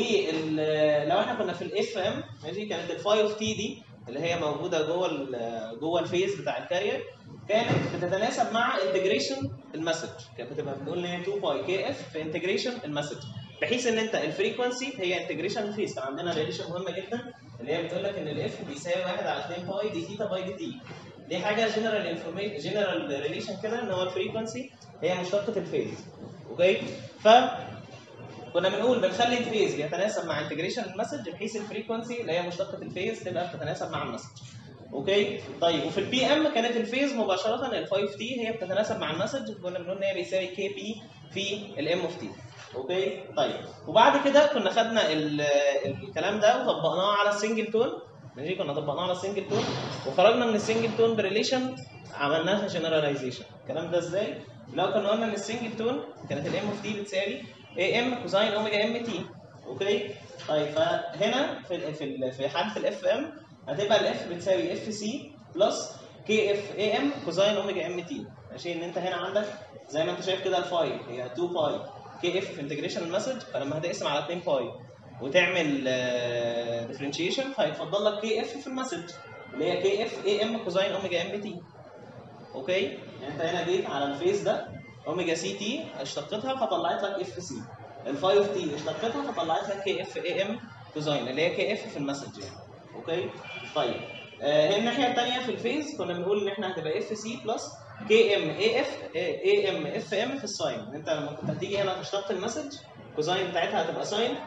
ولو احنا كنا في الاف ام ماشي كانت ال 5 تي دي اللي هي موجوده جوه ال جوه الفيز بتاع الكارير كانت بتتناسب مع انتجريشن المسج كانت بتبقى بنقول ان هي 2 باي كي اف في انتجريشن المسج بحيث ان انت الفريكونسي هي انتجريشن الفيز كان عندنا ريليشن مهمه جدا اللي هي بتقول لك ان الاف بيساوي 1 على 2 باي دي ثيتا باي دي تي دي حاجه جنرال انفورميشن جنرال ريليشن كده ان هو الفريكونسي هي مشتقه الفيز اوكي ف كنا بنقول بنخلي الفيز يتناسب مع انتجريشن المسج بحيث الفريكونسي اللي هي مشتقه الفيز تبقى بتتناسب مع المسج اوكي طيب وفي البي ام كانت الفيز مباشره ال 5 تي هي بتتناسب مع المسج كنا بنقول ان هي بيساوي كي بي في الام اوف تي اوكي طيب وبعد كده كنا خدنا ال- الكلام ده وطبقناه على السنجل تون ماشي كنا طبقناه على السنجل تون وخرجنا من السنجل تون بريليشن عملناها جنراليزيشن الكلام ده ازاي؟ لو كنا قلنا ان السنجل تون كانت الام اوف تي بتساوي اي ام كوزاين اوميجا ام تي اوكي طيب فهنا في ال في ال في حاله الاف ام هتبقى الاف بتساوي اف سي بلس كي اف اي ام كوزاين اوميجا ام تي ماشي ان انت هنا عندك زي ما انت شايف كده الفاي هي 2 باي كي اف في انتجريشن المسج فلما هتقسم على 2 باي وتعمل ديفرنشيشن فهيتفضل لك كي اف في المسج اللي هي كي اف اي ام كوزاين اوميجا ام تي اوكي يعني انت هنا جيت على الفيس ده اوميجا سي تي اشتقتها فطلعت لك اف سي ال 5 تي اشتقتها فطلعت لك كي اف اي ام كوزاين اللي هي كي اف في المسج يعني اوكي طيب آه هي الناحيه الثانيه في الفيز كنا بنقول ان احنا هتبقى اف سي بلس كي ام اي اف اي ام اف ام في الساين انت لما كنت هتيجي هنا تشتق المسج كوزاين بتاعتها هتبقى ساين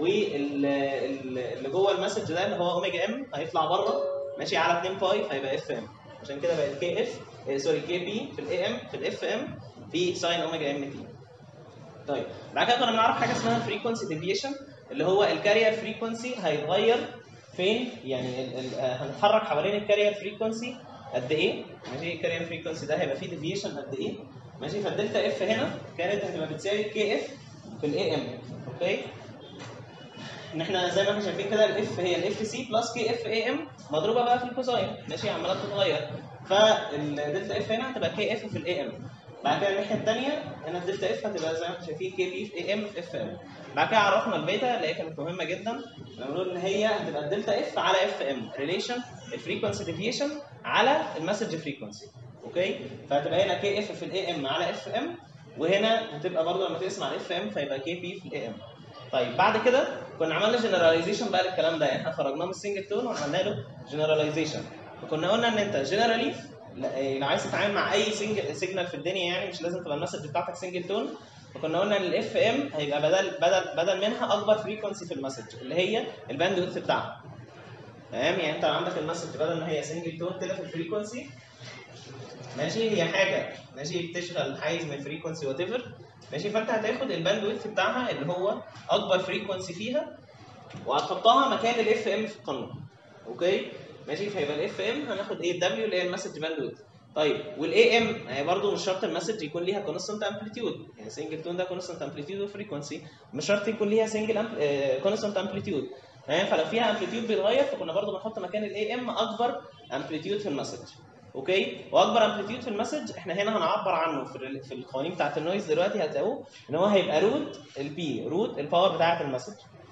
واللي جوه المسج ده اللي هو اوميجا ام هيطلع بره ماشي على 2 باي فيبقى اف ام عشان كده بقت كي اف سوري كي بي في الاي ام في الاف ام في ساين اوميجا ام تي طيب بعد كده كنا بنعرف حاجه اسمها الفريكونسي ديفيشن اللي هو الكارير فريكونسي هيتغير فين يعني ال ال آه، هنتحرك حوالين الكارير فريكونسي قد ايه ماشي الكارير فريكونسي ده هيبقى فيه ديفيشن قد ايه ماشي فالدلتا اف هنا كانت هتبقى بتساوي كي اف في الاي ام اوكي ان احنا زي ما احنا شايفين كده الاف هي الاف سي بلس كي اف اي ام مضروبه بقى في الكوزاين ماشي عماله تتغير فالدلتا اف هنا هتبقى كي اف في الاي ام بعد كده الناحيه الثانيه هنا الدلتا اف هتبقى زي ما احنا شايفين كي بي في اي ام في اف ام بعد كده عرفنا البيتا اللي هي كانت مهمه جدا لما بنقول ان هي هتبقى الدلتا اف على اف ام ريليشن الفريكونسي ديفيشن على المسج فريكونسي اوكي فهتبقى هنا كي اف في الاي ام على اف ام وهنا هتبقى برضه لما تقسم على اف ام فيبقى كي بي في الاي ام طيب بعد كده كنا عملنا جنراليزيشن بقى للكلام ده يعني احنا خرجناه من السنجل تون وعملنا له جنراليزيشن فكنا قلنا ان انت جنرالي لو عايز تتعامل مع اي سنجل سيجنال في الدنيا يعني مش لازم تبقى المسج بتاعتك سنجل تون فكنا قلنا ان الاف ام هيبقى بدل بدل بدل منها اكبر فريكونسي في المسج اللي هي الباند ويدث بتاعها تمام يعني انت عندك المسج بدل ما هي سنجل تون كده في الفريكونسي ماشي هي حاجه ماشي بتشغل حيز من الفريكونسي وات ايفر ماشي فانت هتاخد الباند ويدث بتاعها اللي هو اكبر فريكونسي فيها وهتحطها مكان الاف ام في القانون اوكي ماشي فيبقى الاف ام هناخد ايه الدبليو اللي هي المسج باند ويدث طيب والاي ام هي برضه مش شرط المسج يكون ليها كونستنت امبليتيود يعني سنجل تون ده كونستنت امبليتيود وفريكونسي مش شرط يكون ليها سنجل كونستنت امبليتيود تمام فلو فيها امبليتيود بيتغير فكنا برضه بنحط مكان الاي ام اكبر امبليتيود في المسج اوكي واكبر امبليتيود في المسج احنا هنا هنعبر عنه في ال- في القوانين بتاعت النويز دلوقتي هتلاقوه ان هو هيبقى روت البي روت الباور بتاعت المسج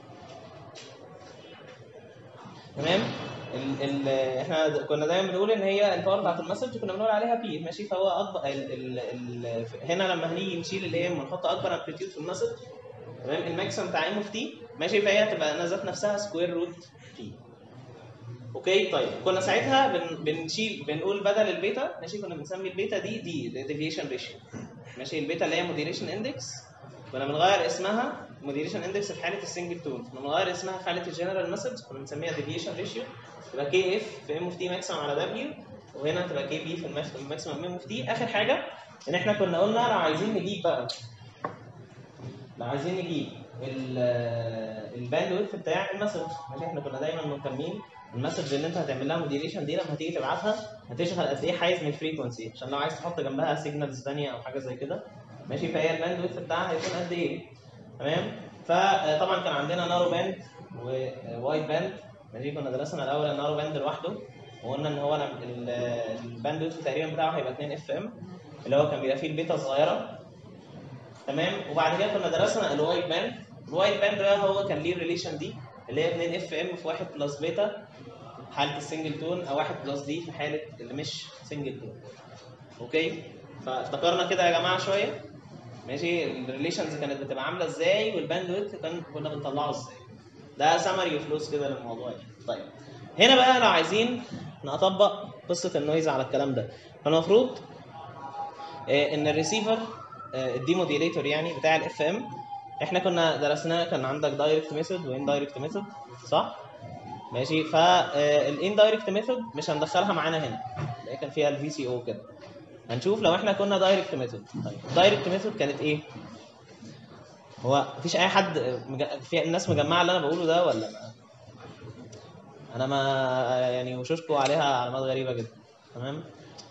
تمام ال ال احنا د- كنا دايما بنقول ان هي الباور بتاعت المسج كنا بنقول عليها بي ماشي فهو اكبر ال ال ال هنا لما هنيجي نشيل الاي ام ونحط اكبر امبليتيود في المسج تمام الماكسيمم بتاع ام اوف تي ماشي فهي هتبقى انا ذات نفسها سكوير روت تي اوكي طيب كنا ساعتها بن بنشيل بنقول بدل البيتا ماشي كنا بنسمي البيتا دي دي ديفيشن ريشيو ماشي البيتا اللي هي موديليشن اندكس كنا بنغير اسمها موديليشن اندكس في حاله السنجل تون كنا بنغير اسمها في حاله الجنرال مسج كنا بنسميها ديفيشن ريشيو تبقى كي اف في ام اوف تي ماكسيمم على دبليو وهنا تبقى كي بي في الماكسيمم ام اوف تي اخر حاجه ان احنا كنا قلنا لو عايزين نجيب بقى لو عايزين نجيب الباند ويدث بتاع المسج ماشي احنا كنا دايما مهتمين المسج اللي انت هتعمل لها موديليشن دي لما هتيجي تبعتها هتشغل قد ايه حيز من الفريكونسي عشان لو عايز تحط جنبها سيجنالز ثانيه او حاجه زي كده ماشي فهي الباند ويدث بتاعها هيكون قد ايه تمام فطبعا كان عندنا نارو باند ووايد باند ماشي كنا درسنا الاول النارو باند لوحده وقلنا ان هو ال- الباند ويدث تقريبا بتاعه هيبقى 2 اف ام اللي هو كان بيبقى فيه البيتا صغيره تمام وبعد كده كنا درسنا الوايد باند الوايد باند ده هو كان ليه الريليشن دي اللي هي 2 اف ام في 1 بلس بيتا في حاله السنجل تون او 1 بلس دي في حاله اللي مش سنجل تون اوكي فافتكرنا كده يا جماعه شويه ماشي الريليشنز كانت بتبقى عامله ازاي والباند ويدث كان كنا بنطلعه ازاي ده سمري وفلوس كده للموضوع يعني طيب هنا بقى لو عايزين نطبق قصه النويز على الكلام ده فالمفروض آه، ان الريسيفر الديموديليتور يعني بتاع الاف ام احنا كنا درسناه كان عندك دايركت ميثود وان دايركت ميثود صح ماشي فالان دايركت ميثود مش هندخلها معانا هنا اللي هي كان فيها الفي سي او كده هنشوف لو احنا كنا دايركت ميثود طيب دايركت ميثود كانت ايه هو مفيش اي حد مج... في الناس مجمعه اللي انا بقوله ده ولا ما انا ما يعني وشوشكوا عليها علامات غريبه جدا تمام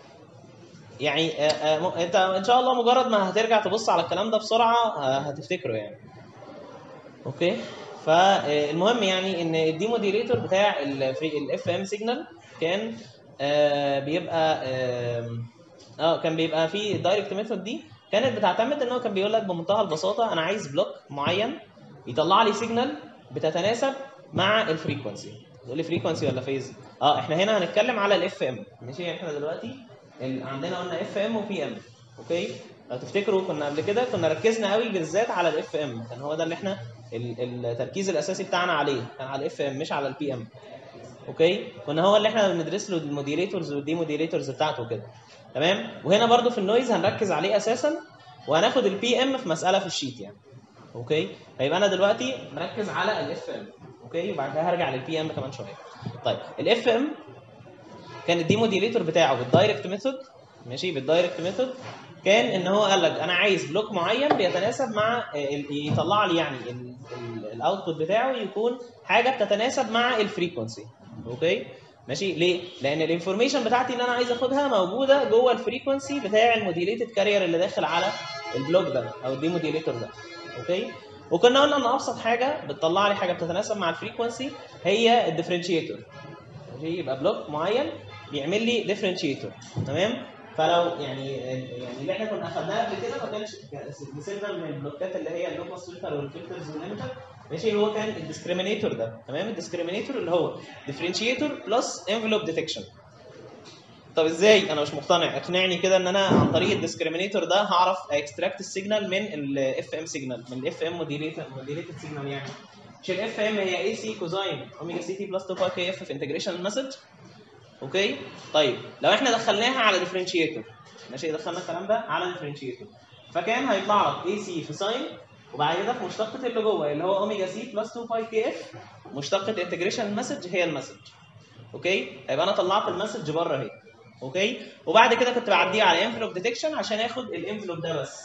يعني آه، آه، م- انت ان شاء الله مجرد ما هترجع تبص على الكلام ده بسرعه آه، هتفتكره يعني اوكي فالمهم يعني ان الديموديليتور بتاع الاف ام سيجنال كان آه، بيبقى آم، اه كان بيبقى في الدايركت ميثود دي كانت بتعتمد ان هو كان بيقول لك بمنتهى البساطه انا عايز بلوك معين يطلع لي سيجنال بتتناسب مع الفريكونسي تقول لي فريكونسي ولا فيز اه احنا هنا هنتكلم على الاف ام ماشي يعني احنا دلوقتي ال- عندنا قلنا اف ام وبي ام اوكي لو تفتكروا كنا قبل كده كنا ركزنا قوي بالذات على الاف ام كان هو ده اللي احنا ال- التركيز الاساسي بتاعنا عليه كان على الاف ام مش على البي ام اوكي كنا هو اللي احنا بندرس له الموديليتورز والديموديليتورز بتاعته كده تمام وهنا برضو في النويز هنركز عليه اساسا وهناخد البي ام في مساله في الشيت يعني اوكي هيبقى انا دلوقتي مركز على الاف ام اوكي وبعد كده هرجع للبي ام كمان شويه طيب الاف ام كان الديموديليتور بتاعه بالدايركت ميثود ماشي بالدايركت ميثود كان ان هو قال لك انا عايز بلوك معين بيتناسب مع ال- يطلع لي يعني الاوتبوت بتاعه يكون حاجه بتتناسب مع الفريكونسي اوكي ماشي ليه؟ لان الانفورميشن بتاعتي اللي انا عايز اخدها موجوده جوه الفريكونسي بتاع الموديليتد كارير اللي داخل على البلوك ده او الديموديليتور ده اوكي وكنا قلنا ان ابسط حاجه بتطلع لي حاجه بتتناسب مع الفريكونسي هي الديفرنشيتور ماشي يبقى بلوك معين بيعمل لي ديفرنشيتور تمام فلو يعني يعني اللي احنا كنا اخدناه قبل كده ما كانش مثلنا من البلوكات اللي هي اللو باس فلتر والفلترز والليمتر ماشي هو كان الديسكريمينيتور ده تمام الديسكريمينيتور اللي هو ديفرنشيتور بلس انفلوب ديتكشن طب ازاي انا مش مقتنع اقنعني كده ان انا عن طريق الديسكريمينيتور ده هعرف اكستراكت السيجنال من الاف ام سيجنال من الاف ام موديليتد موديليتد سيجنال يعني مش الاف ام هي اي سي كوزاين اوميجا سي تي بلس 2 باي كي اف في انتجريشن المسج اوكي طيب لو احنا دخلناها على ديفرنشيتور ماشي دخلنا الكلام ده على ديفرنشيتور فكان هيطلع لك اي سي في ساين وبعد كده في مشتقة اللي جوه اللي هو اوميجا سي بلس 2 باي كي اف مشتقة انتجريشن المسج هي المسج اوكي يبقى انا طلعت المسج بره اهي اوكي وبعد كده كنت بعديه على انفلوب ديتكشن عشان اخد الانفلوب ده بس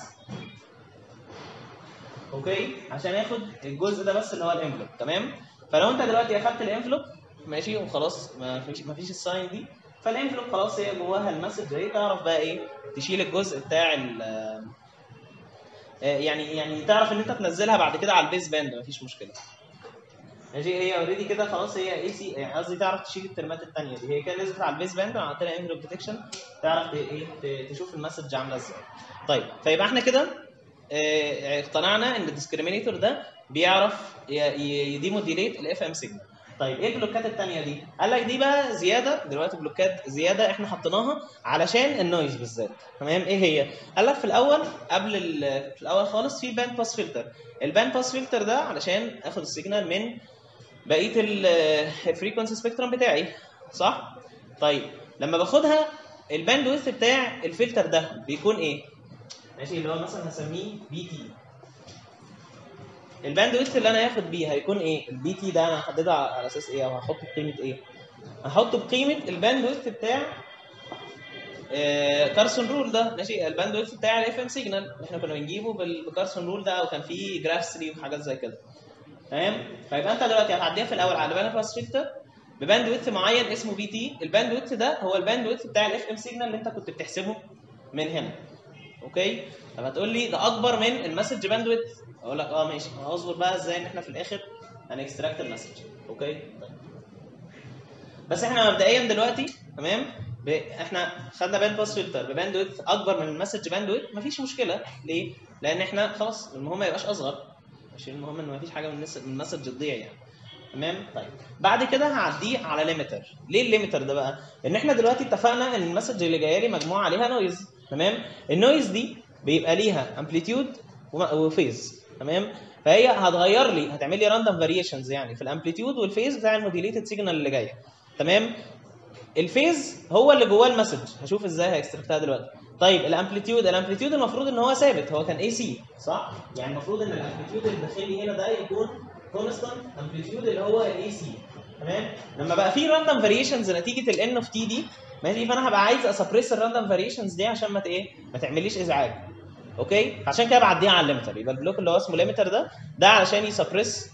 اوكي عشان اخد الجزء ده بس اللي هو الانفلوب تمام فلو انت دلوقتي اخدت الانفلوب ماشي وخلاص ما فيش ما فيش الساين دي فالانفلوب خلاص هي جواها المسج اهي تعرف بقى ايه تشيل الجزء بتاع ال يعني يعني تعرف ان انت تنزلها بعد كده على البيس باند مفيش مشكله ماشي هي اوريدي كده خلاص هي اي سي يعني قصدي تعرف تشيل الترمات الثانيه دي هي كده نزلت على البيس باند وعملت لها انفلوب ديتكشن تعرف ايه تشوف المسج عامله ازاي طيب فيبقى احنا كده اه اقتنعنا ان الديسكريمينيتور ده بيعرف يديموديليت الاف ام سيجنال طيب ايه البلوكات الثانيه دي؟ قال لك دي بقى زياده دلوقتي بلوكات زياده احنا حطيناها علشان النويز بالذات تمام ايه هي؟ قال لك في الاول قبل في الاول خالص في باند باس فلتر الباند باس فلتر ده علشان اخد السيجنال من بقيه الفريكونسي سبيكترم بتاعي صح؟ طيب لما باخدها الباند ويث بتاع الفلتر ده بيكون ايه؟ ماشي اللي هو مثلا هسميه بي تي الباند ويث اللي انا هاخد بيه هيكون ايه؟ البي تي ده انا هحددها على اساس ايه او هحطه بقيمه ايه؟ هحطه بقيمه الباند ويث بتاع آه كارسون رول ده ماشي الباند ويث بتاع الاف ام سيجنال اللي احنا كنا بنجيبه بكارسون رول ده وكان فيه جرافس ليه وحاجات زي كده تمام؟ فيبقى انت دلوقتي هتعديها في الاول على باند باس فلتر بباند ويث معين اسمه بي تي الباند ويث ده هو الباند ويث بتاع الاف ام سيجنال اللي انت كنت بتحسبه من هنا اوكي طب هتقول لي ده اكبر من المسج باند ويث اقول لك اه ماشي هصبر بقى ازاي ان احنا في الاخر هنكستراكت المسج اوكي طيب. بس احنا مبدئيا دلوقتي تمام ب... احنا خدنا باند باس فلتر بباند ويث اكبر من المسج باند ويث مفيش مشكله ليه؟ لان احنا خلاص المهم ما يبقاش اصغر مش المهم ان مفيش حاجه من المسج تضيع يعني تمام طيب بعد كده هعديه على ليميتر ليه الليميتر ده بقى ان احنا دلوقتي اتفقنا ان المسج اللي جايه لي مجموعه عليها نويز تمام النويز دي بيبقى ليها امبليتيود وفيز تمام فهي هتغير لي هتعمل لي راندوم فاريشنز يعني في الامبليتيود والفيز بتاع الموديليتد سيجنال اللي جايه تمام الفيز هو اللي جواه المسج هشوف ازاي هيكستركتها دلوقتي طيب الامبليتيود الامبليتيود المفروض ان هو ثابت هو كان اي سي صح يعني المفروض ان الامبليتيود اللي داخلي هنا ده يكون كونستانت امبليتيود اللي هو الاي سي تمام لما بقى في راندوم فاريشنز نتيجه الان اوف تي دي ماشي فانا هبقى عايز اسبريس الراندوم فاريشنز دي عشان ما ايه ما تعمليش ازعاج اوكي عشان كده بعديها على الليمتر يبقى البلوك اللي هو اسمه ليمتر ده ده علشان يسبريس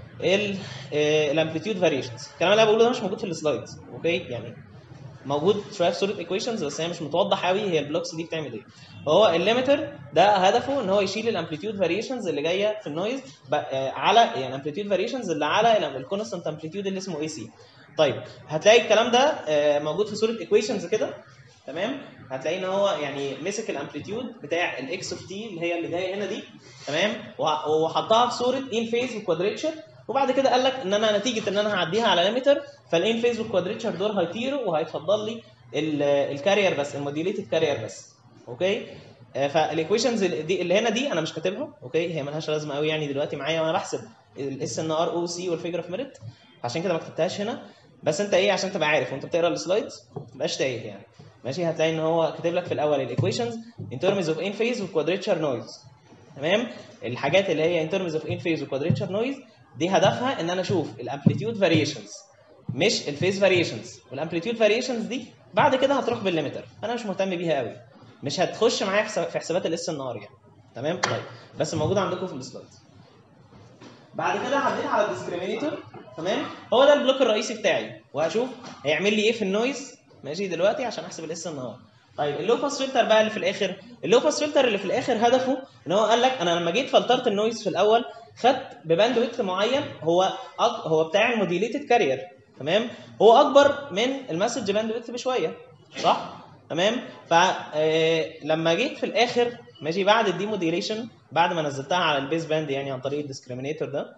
الامبليتيود فاريشنز الكلام اللي انا بقوله ده مش موجود في السلايدز اوكي يعني موجود شويه في صوره ايكويشنز بس هي مش متوضح قوي هي البلوكس دي بتعمل ايه فهو الليمتر ده هدفه ان هو يشيل الامبليتيود فاريشنز اللي جايه في النويز على يعني الامبليتيود فاريشنز اللي على الكونستنت امبليتيود اللي اسمه اي سي طيب هتلاقي الكلام ده موجود في صوره ايكويشنز كده تمام هتلاقي ان هو يعني مسك الامبليتيود بتاع الاكس اوف تي اللي هي اللي جايه هنا دي تمام وحطها في صوره ان فيز وكوادريتشر وبعد كده قال لك ان انا نتيجه ان انا هعديها على ليميتر فالان فيز والكوادريتشر دول هيطيروا وهيتفضل لي الكارير بس الموديوليتد كارير بس اوكي فالايكويشنز دي اللي هنا دي انا مش كاتبها اوكي هي ملهاش لازمه قوي يعني دلوقتي معايا وانا بحسب الاس ان ار او سي والفيجر اوف ميريت عشان كده ما كتبتهاش هنا بس انت ايه عشان تبقى عارف وانت بتقرا السلايدز ما تبقاش تايه يعني ماشي هتلاقي ان هو كاتب لك في الاول الايكويشنز ان ترمز اوف ان فيز وكوادريتشر نويز تمام الحاجات اللي هي ان ترمز اوف ان فيز وكوادريتشر نويز دي هدفها ان انا اشوف الامبليتيود فاريشنز مش الفيز فاريشنز والامبليتيود فاريشنز دي بعد كده هتروح بالليمتر انا مش مهتم بيها قوي مش هتخش معايا في حسابات الاس ان ار يعني تمام طيب بس موجود عندكم في السلايد بعد كده عديت على الديسكريمينيتور تمام هو ده البلوك الرئيسي بتاعي وهشوف هيعمل لي ايه في النويز ماشي دلوقتي عشان احسب الاس ان ار طيب اللو باس فلتر بقى اللي في الاخر اللو باس فلتر اللي في الاخر هدفه ان هو قال لك انا لما جيت فلترت النويز في الاول خدت بباند ويدث معين هو أك... هو بتاع الموديليتد كارير تمام هو اكبر من المسج باند ويدث بشويه صح تمام فلما جيت في الاخر ماشي بعد الديموديليشن بعد ما نزلتها على البيس باند يعني عن طريق الديسكريمينيتور ده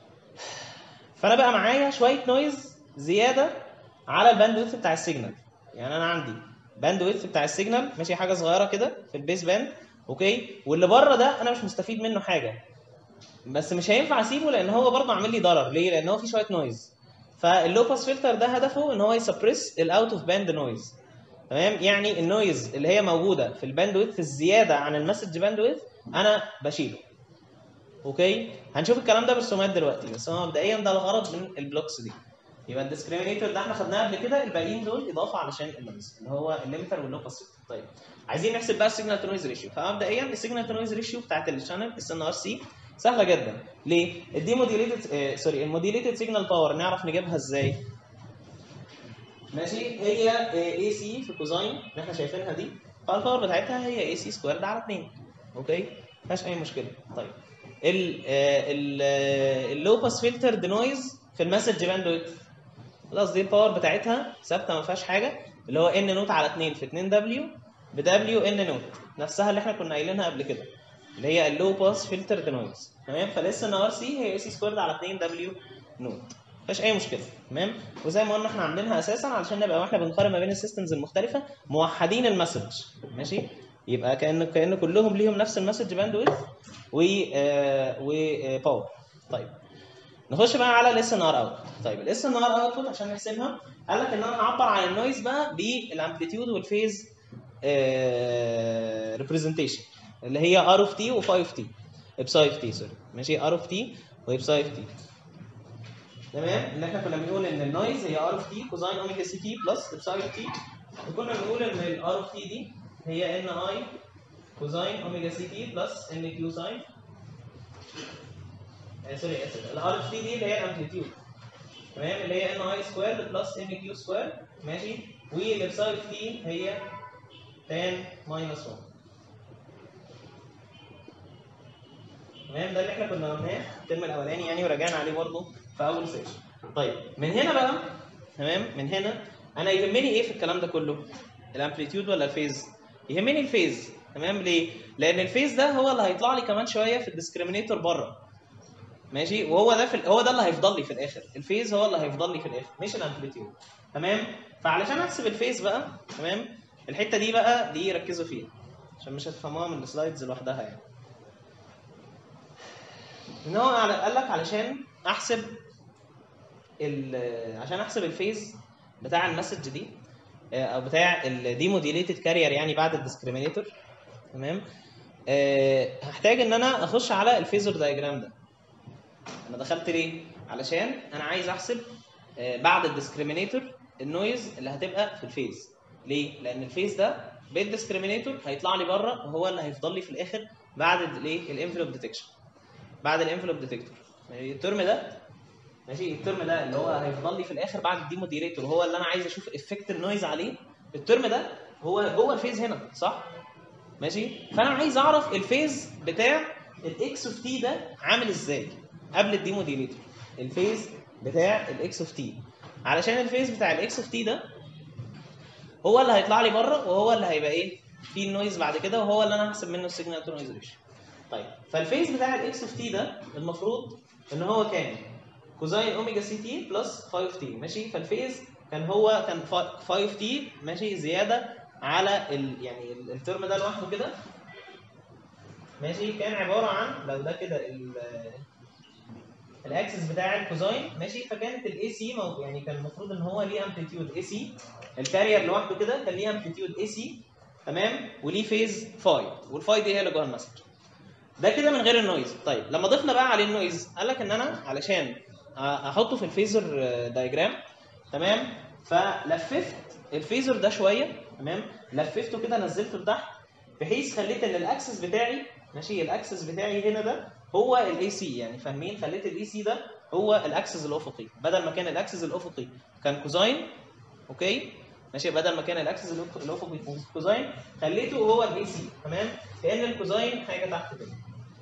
فانا بقى معايا شويه نويز زياده على الباند ويدث بتاع السيجنال يعني انا عندي باند ويدث بتاع السيجنال ماشي حاجه صغيره كده في البيس باند اوكي واللي بره ده انا مش مستفيد منه حاجه بس مش هينفع اسيبه لان هو برضه عامل لي ضرر ليه؟ لان هو فيه شويه نويز فاللو باس فلتر ده هدفه ان هو يسبريس الاوت اوف باند نويز تمام يعني النويز اللي هي موجوده في الباند ويدث الزياده عن المسج باند ويدث انا بشيله اوكي هنشوف الكلام ده بالرسومات دلوقتي بس هو مبدئيا ده الغرض من البلوكس دي يبقى الديسكريمينيتور ده احنا خدناه قبل كده الباقيين دول اضافه علشان النويز اللي هو الليمتر واللو باس فلتر طيب عايزين نحسب بقى السيجنال تو نويز ريشيو فمبدئيا السيجنال تو نويز ريشيو بتاعت الشانل اس ان ار سي سهله جدا ليه؟ الدي موديليتد آه سوري الموديليتد سيجنال باور نعرف نجيبها ازاي؟ ماشي هي اي سي في كوزاين اللي احنا شايفينها دي فالباور بتاعتها هي اي سي سكويرد على 2 اوكي مفيهاش اي مشكله طيب ال ال اللو باس فلتر نويز في المسج باند ويدث خلاص دي الباور بتاعتها ثابته ما فيهاش حاجه اللي هو ان نوت على 2 في 2 دبليو بدبليو ان نوت نفسها اللي احنا كنا قايلينها قبل كده اللي هي اللو باس فلتر نويز تمام فلسه ان ار سي هي اي سي سكويرد على 2 دبليو نوت مفيش اي مشكله تمام وزي ما قلنا احنا عاملينها اساسا علشان نبقى واحنا بنقارن ما بين السيستمز المختلفه موحدين المسج ماشي يبقى كان كان كلهم ليهم نفس المسج باند ويدث و وباور طيب نخش بقى على الاس ان ار اوت طيب الاس ان ار اوتبوت عشان نحسبها قال لك ان انا هعبر عن النويز بقى بالامبليتيود والفيز ريبريزنتيشن اللي هي ار اوف تي وفاي اوف تي ابساي اوف تي سوري ماشي ار اوف تي وابساي اوف تي تمام اللي احنا كنا بنقول ان النويز هي ار اوف تي كوزاين اوميجا سي تي بلس ابساي اوف تي وكنا بنقول ان الار اوف تي دي هي ان اي كوزاين اوميجا سي تي بلس ان كيو ساين سوري اسف الار اوف تي دي اللي هي الامبليتيود تمام اللي هي ان اي سكوير بلس ان كيو سكوير ماشي والابساي اوف تي هي تان ماينس 1 تمام ده اللي احنا كنا قلناه الترم الاولاني يعني وراجعنا عليه برضه في اول سيشن طيب من هنا بقى تمام من هنا انا يهمني ايه في الكلام ده كله الامبليتيود ولا الفيز يهمني الفيز تمام ليه لان الفيز ده هو اللي هيطلع لي كمان شويه في الديسكريمينيتور بره ماشي وهو ده في ال- هو ده اللي هيفضل لي في الاخر الفيز هو اللي هيفضل لي في الاخر مش الامبليتيود تمام فعلشان احسب الفيز بقى تمام الحته دي بقى دي ركزوا فيها عشان مش هتفهموها من السلايدز لوحدها يعني ان هو على- قال لك علشان احسب ال- عشان احسب الفيز بتاع المسج دي آه، او بتاع الدي موديليتد كارير يعني بعد الديسكريمينيتور تمام آه، هحتاج ان انا اخش على الفيزور دايجرام ده انا دخلت ليه علشان انا عايز احسب آه، بعد الديسكريمينيتور النويز اللي هتبقى في الفيز ليه لان الفيز ده بالديسكريمينيتور هيطلع لي بره وهو اللي هيفضل لي في الاخر بعد الايه الانفلوب ديتكشن بعد الانفلوب ديتكتور الترم ده ماشي الترم ده اللي هو هيفضل لي في الاخر بعد الدي موديريتور هو اللي انا عايز اشوف افكت النويز عليه الترم ده هو جوه الفيز هنا صح ماشي فانا عايز اعرف الفيز بتاع الاكس اوف تي ده عامل ازاي قبل الدي موديليتور الفيز بتاع الاكس اوف تي علشان الفيز بتاع الاكس اوف تي ده هو اللي هيطلع لي بره وهو اللي هيبقى ايه فيه النويز بعد كده وهو اللي انا هحسب منه السيجنال تو نويز ريشيو طيب فالفيز بتاع الاكس اوف تي ده المفروض ان هو كان كوزاين اوميجا سي تي بلس 5 تي ماشي فالفيز كان هو كان 5 تي ماشي زياده على ال يعني ال- الترم ده لوحده كده ماشي كان عباره عن لو ده كده ال- الاكسس بتاع الكوزاين ماشي فكانت الاي سي يعني كان المفروض ان هو ليه امبليتيود اي سي الكارير لوحده كده كان ليه امبليتيود اي سي تمام وليه فيز فاي والفاي دي هي اللي جوه المسج ده كده من غير النويز طيب لما ضفنا بقى عليه النويز قال لك ان انا علشان احطه في الفيزر دايجرام تمام فلففت الفيزر ده شويه تمام لففته كده نزلته لتحت بحيث خليت ان الاكسس بتاعي ماشي الاكسس بتاعي هنا ده هو الاي سي يعني فاهمين خليت الاي سي ده هو الاكسس الافقي بدل ما كان الاكسس الافقي كان كوزاين اوكي ماشي بدل ما كان الاكسس الأف- الافقي كوزاين خليته هو الاي سي تمام كان الكوزاين حاجه تحت كده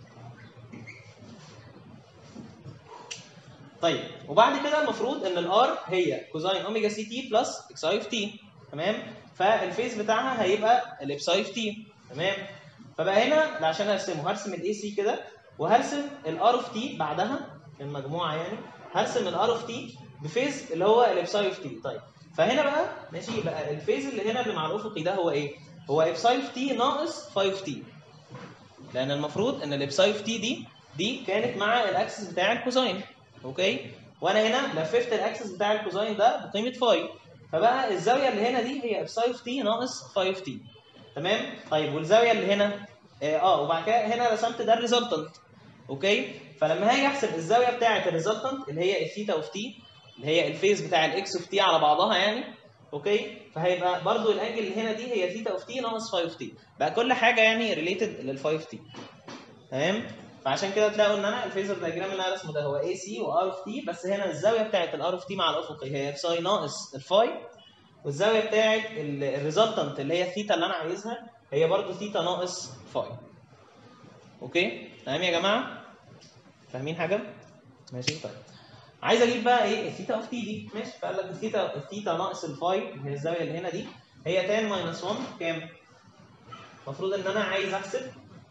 طيب وبعد كده المفروض ان الار هي كوزاين اوميجا سي تي بلس اكس اي اوف تي تمام فالفيز بتاعها هيبقى الابساي اوف تي تمام فبقى هنا عشان ارسمه هرسم الاي سي كده وهرسم الار اوف تي بعدها المجموعه يعني هرسم الار اوف تي بفيز اللي هو الابساي اوف تي طيب فهنا بقى ماشي بقى الفيز اللي هنا اللي مع الافقي ده هو ايه؟ هو ابساي في تي ناقص 5 تي لان المفروض ان الابساي في تي دي دي كانت مع الاكسس بتاع الكوزاين اوكي وانا هنا لففت الاكسس بتاع الكوزاين ده بقيمه فاي فبقى الزاويه اللي هنا دي هي ابساي في تي ناقص 5 تي تمام طيب والزاويه اللي هنا اه, آه وبعد كده هنا رسمت ده الريزلتنت اوكي فلما هاجي احسب الزاويه بتاعه الريزلتنت اللي هي الثيتا اوف تي اللي هي الفيز بتاع الاكس اوف تي على بعضها يعني اوكي فهيبقى برضو الانجل اللي هنا دي هي ثيتا اوف تي ناقص 5 تي بقى كل حاجه يعني ريليتد لل 5 تي تمام فعشان كده تلاقوا ان انا الفيزر دايجرام اللي انا رسمه ده هو اي سي وار اوف تي بس هنا الزاويه بتاعت الار اوف تي مع الافقي هي ساي ناقص الفاي والزاويه بتاعت الريزلتنت اللي هي الثيتا اللي انا عايزها هي برضو ثيتا ناقص فاي اوكي تمام يا جماعه فاهمين حاجه ماشي طيب عايز اجيب بقى ايه الثيتا اوف تي دي ماشي فقال لك الثيتا الثيتا ناقص الفاي اللي هي الزاويه اللي هنا دي هي تان ماينس 1 كام المفروض ان انا عايز احسب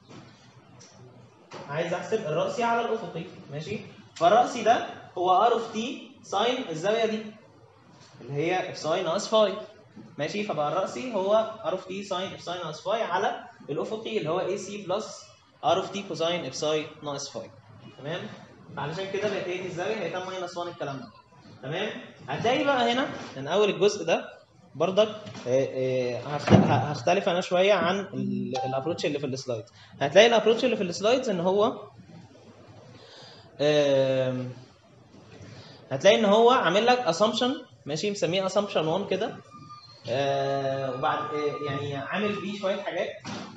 عايز احسب الرأسي على الافقي ماشي فالرأسي ده هو ار اوف تي ساين الزاويه دي اللي هي اف ساين ناقص فاي ماشي فبقى الرأسي هو ار اوف تي ساين اف ساين ناقص فاي على الافقي اللي هو اي سي بلس ار اوف تي كوزاين اف ساين ناقص فاي تمام فعلشان كده بقت ايه الزاويه هي تان ماينس 1 الكلام ده تمام هتلاقي بقى هنا من اول الجزء ده برضك هختلف انا شويه عن الابروتش اللي في السلايد هتلاقي الابروتش اللي في السلايدز ان هو هتلاقي ان هو عامل لك اسامبشن ماشي مسميه اسامبشن 1 كده وبعد يعني عامل فيه شويه حاجات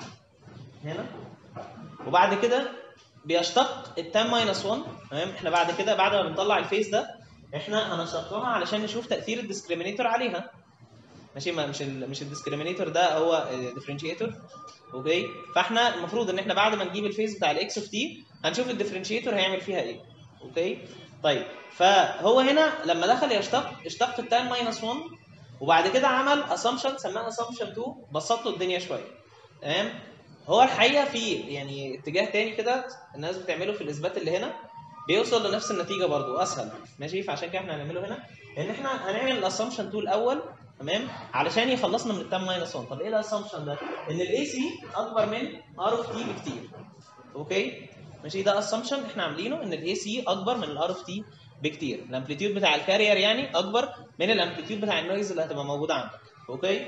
هنا وبعد كده بيشتق التان ماينس 1 تمام احنا بعد كده بعد ما بنطلع الفيس ده احنا هنشتقها علشان نشوف تاثير الديسكريمينيتور عليها ماشي ما مش ال مش الديسكريمينيتور ده هو ديفرنشيتور اوكي فاحنا المفروض ان احنا بعد ما نجيب الفيز بتاع الاكس اوف تي هنشوف الديفرنشيتور هيعمل فيها ايه اوكي طيب فهو هنا لما دخل يشتق اشتق التان ماينس 1 وبعد كده عمل اسامبشن سماها اسامبشن 2 بسط له الدنيا شويه تمام هو الحقيقه في يعني اتجاه تاني كده الناس بتعمله في الاثبات اللي هنا بيوصل لنفس النتيجه برضو اسهل ماشي فعشان كده احنا هنعمله هنا لان احنا هنعمل الاسامبشن 2 الاول تمام علشان يخلصنا من التام ماينس 1 طب ايه الاسامبشن ده ان الاي سي اكبر من ار اوف تي بكتير اوكي ماشي ده اسامبشن احنا عاملينه ان الاي سي اكبر من الار اوف تي بكتير الامبليتيود بتاع الكارير يعني اكبر من الامبليتيود بتاع النويز اللي هتبقى موجوده عندك اوكي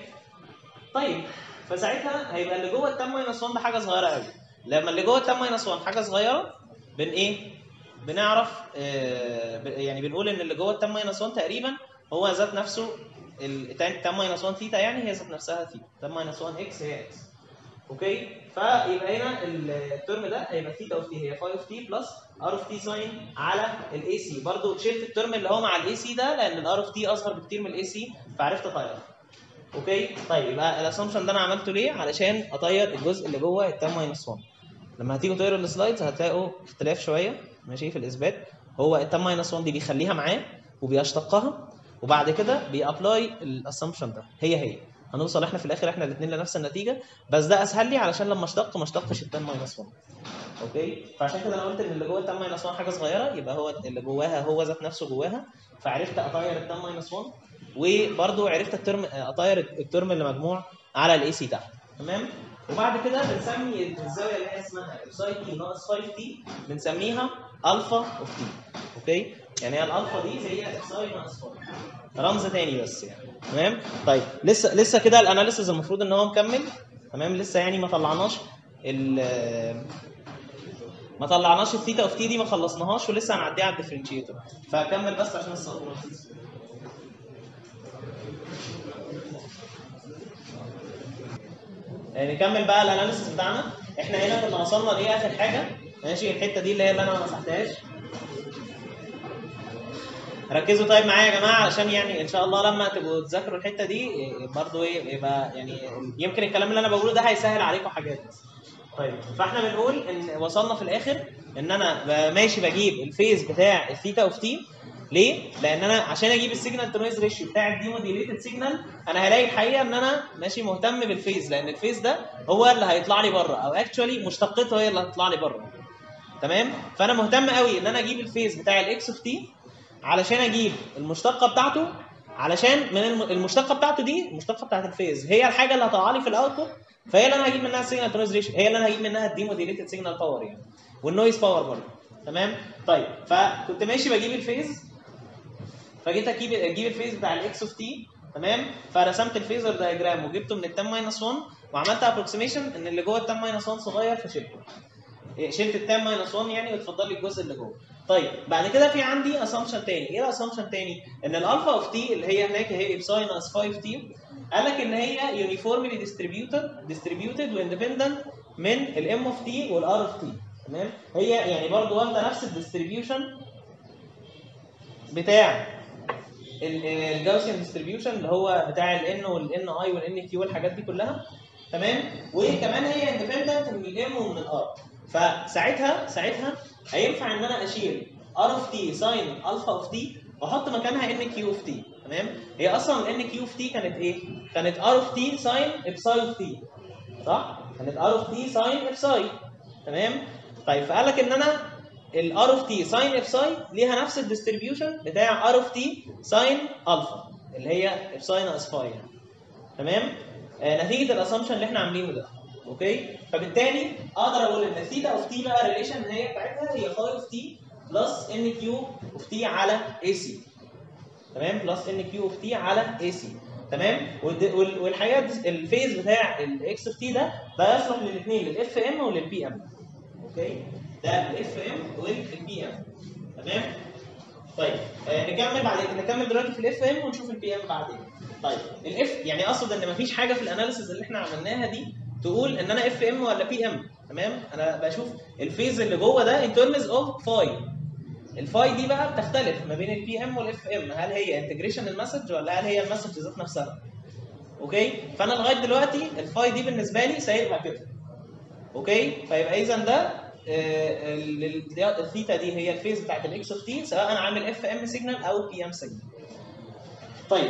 طيب فساعتها هيبقى اللي جوه التام ماينس 1 ده حاجه صغيره قوي لما اللي جوه التام ماينس 1 حاجه صغيره بن ايه بنعرف آه يعني بنقول ان اللي جوه التام ماينس 1 تقريبا هو ذات نفسه التان ماينس 1 ثيتا يعني هي ذات نفسها ثيتا تان ماينس 1 اكس هي اكس اوكي فيبقى هنا الترم ده هيبقى ثيتا اوف تي هي 5 اوف تي بلس ار اوف تي ساين على الاي سي برضه شلت الترم اللي هو مع الاي سي ده لان الار اوف تي اصغر بكتير من الاي سي فعرفت اطيرها اوكي طيب يبقى الاسامبشن ده انا عملته ليه علشان اطير الجزء اللي جوه التان ماينس 1 لما هتيجوا تقروا السلايدز هتلاقوا اختلاف شويه ماشي في الاثبات هو التان ماينس 1 دي بيخليها معاه وبيشتقها وبعد كده بيابلاي الاسامبشن ده هي هي هنوصل احنا في الاخر احنا الاثنين لنفس النتيجه بس ده اسهل لي علشان لما اشتق ما اشتقش التان ماينس 1 اوكي فعشان كده انا قلت ان اللي جوه التان ماينس 1 حاجه صغيره يبقى هو اللي جواها هو ذات نفسه جواها فعرفت اطير التان ماينس 1 وبرده عرفت الترم اطير الترم اللي مجموع على الاي سي تحت تمام وبعد كده بنسمي الزاويه اللي هي اسمها ساي تي ناقص 5 تي بنسميها الفا اوف تي اوكي يعني هي الالفا دي هي ساي ناقص 5 رمز تاني بس يعني تمام طيب لسه لسه كده الاناليسيز المفروض ان هو مكمل تمام لسه يعني ما طلعناش ال ما طلعناش الثيتا اوف تي دي ما خلصناهاش ولسه هنعديها على الديفرنشيتور فكمل بس عشان الصوت نكمل بقى الاناليسيس بتاعنا احنا هنا كنا وصلنا لايه اخر حاجه ماشي الحته دي اللي هي اللي انا ما مسحتهاش ركزوا طيب معايا يا جماعه علشان يعني ان شاء الله لما تبقوا تذاكروا الحته دي برضو ايه يبقى يعني يمكن الكلام اللي انا بقوله ده هيسهل عليكم حاجات طيب فاحنا بنقول ان وصلنا في الاخر ان انا ماشي بجيب الفيز بتاع الثيتا اوف تي ليه؟ لان انا عشان اجيب السيجنال تو نويز ريشيو بتاع الدي موديليتد سيجنال انا هلاقي الحقيقه ان انا ماشي مهتم بالفيز لان الفيز ده هو اللي هيطلع لي بره او اكشولي مشتقته هي اللي هتطلع لي بره تمام؟ فانا مهتم قوي ان انا اجيب الفيز بتاع الاكس اوف تي علشان اجيب المشتقه بتاعته علشان من الم- المشتقه بتاعته دي المشتقه بتاعت الفيز هي الحاجه اللي هتطلع لي في الاوتبوت فهي اللي انا هجيب منها السيجنال تو نويز ريشيو هي اللي انا هجيب منها الديموديليتد سيجنال باور يعني والنويز باور برضه تمام طيب فكنت ماشي بجيب الفيز فجيت اجيب اجيب الفيز بتاع الاكس اوف تي تمام فرسمت الفيزر دايجرام وجبته من التان ماينس 1 وعملت ابروكسيميشن ان اللي جوه التان ماينس 1 صغير فشلته إيه، شلت التان ماينس 1 يعني وتفضل لي الجزء اللي جوه طيب بعد كده في عندي اسامبشن تاني ايه الاسامبشن تاني ان الالفا اوف تي اللي هي هناك هي ابساين اس 5 تي قال لك ان هي يونيفورملي ديستريبيوتد ديستريبيوتد واندبندنت من الام اوف تي والار اوف تي تمام هي يعني برضو واخده نفس الديستريبيوشن بتاع الجاوسيان ديستريبيوشن اللي هو بتاع الان والان اي والان كيو والحاجات دي كلها تمام وكمان هي اندبندنت من الام ومن الار فساعتها ساعتها هينفع ان انا اشيل ار اوف تي ساين الفا اوف تي واحط مكانها ان كيو اوف تي تمام هي اصلا الان كيو اوف تي كانت ايه؟ كانت ار اوف تي ساين ابساي اوف تي صح؟ كانت ار اوف تي ساين ابساي تمام؟ طيب فقال لك ان انا الار اوف تي ساين ابساي ليها نفس الديستريبيوشن بتاع ار اوف تي ساين الفا اللي هي ابساي ناقص فاي يعني. تمام؟ آه نتيجه الاسامبشن اللي احنا عاملينه ده اوكي فبالتالي اقدر اقول ان ثيتا اوف تي بقى ريليشن هي بتاعتها هي فاي اوف تي بلس ان كيو اوف تي على اي سي تمام بلس ان كيو اوف تي على اي سي تمام والد- وال- والحاجات الفيز بتاع الاكس اوف تي ده ده يصلح للاثنين للاف ام وللبي ام اوكي ده الاف ام والبي ام تمام طيب آه نكمل بعدين نكمل دلوقتي في الاف ام ونشوف البي ام بعدين طيب الاف يعني اقصد ان مفيش حاجه في الاناليسيز اللي احنا عملناها دي تقول ان انا اف ام ولا بي ام تمام انا بشوف الفيز اللي جوه ده ان ترمز اوف فاي الفاي دي بقى بتختلف ما بين البي ام والاف ام هل هي انتجريشن المسج ولا هل هي المسج ذات نفسها اوكي فانا لغايه دلوقتي الفاي دي بالنسبه لي سايبها كده اوكي فيبقى اذا ده آه، ال- ال- الثيتا دي هي الفيز بتاعت الاكس اوف تي سواء انا عامل اف ام سيجنال او بي ام سيجنال طيب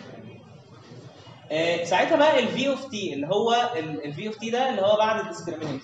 آه، ساعتها بقى الفي اوف تي اللي هو الفي اوف تي ده اللي هو بعد الديسكريمينيتور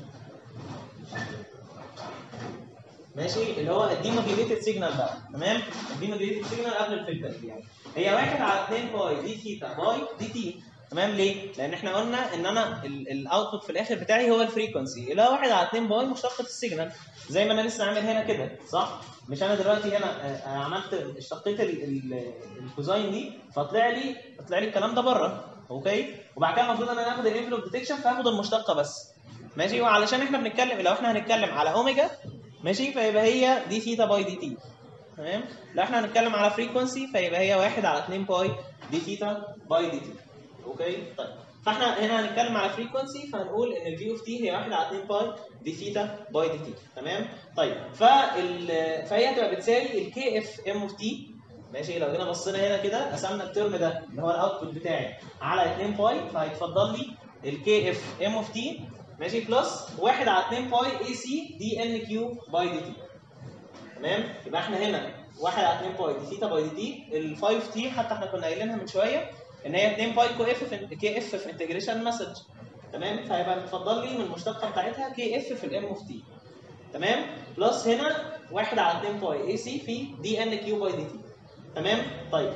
ماشي اللي هو الديموديليتد سيجنال بقى تمام الديموديليتد سيجنال قبل الفلتر يعني هي واحد على 2 باي دي ثيتا باي دي تي تمام ليه؟ لان احنا قلنا ان انا الاوتبوت في الاخر بتاعي هو الفريكونسي اللي هو واحد على 2 باي مشتقه السيجنال زي ما انا لسه عامل هنا كده صح؟ مش انا دلوقتي هنا آه، آه، عملت اشتقيت ال- ال- الكوزاين دي فطلع لي طلع لي الكلام ده بره اوكي؟ وبعد كده المفروض ان انا اخد الانفلوب ديتكشن فاخد المشتقه بس ماشي وعلشان احنا بنتكلم لو احنا هنتكلم على اوميجا ماشي فيبقى هي دي ثيتا باي دي تي تمام لو احنا هنتكلم على فريكونسي فيبقى هي 1 على 2 باي دي ثيتا باي دي تي اوكي طيب فاحنا هنا هنتكلم على فريكونسي فهنقول ان الفي اوف تي هي 1 على 2 باي دي ثيتا باي دي تي تمام طيب فال فهي هتبقى بتساوي الكي اف ام اوف تي ماشي لو جينا بصينا هنا كده قسمنا الترم ده اللي هو الاوتبوت بتاعي على 2 باي فهيتفضل لي الكي اف ام اوف تي ماشي بلس 1 على 2 باي اي سي دي ان كيو باي دي تي تمام يبقى احنا هنا 1 على 2 باي دي ثيتا باي دي تي ال 5 تي حتى احنا كنا قايلينها من شويه ان هي 2 باي كو اف في كي اف في انتجريشن مسج تمام فهيبقى متفضل لي من المشتقه بتاعتها كي اف في الام اوف تي تمام بلس هنا 1 على 2 باي اي سي في دي ان كيو باي دي تي تمام طيب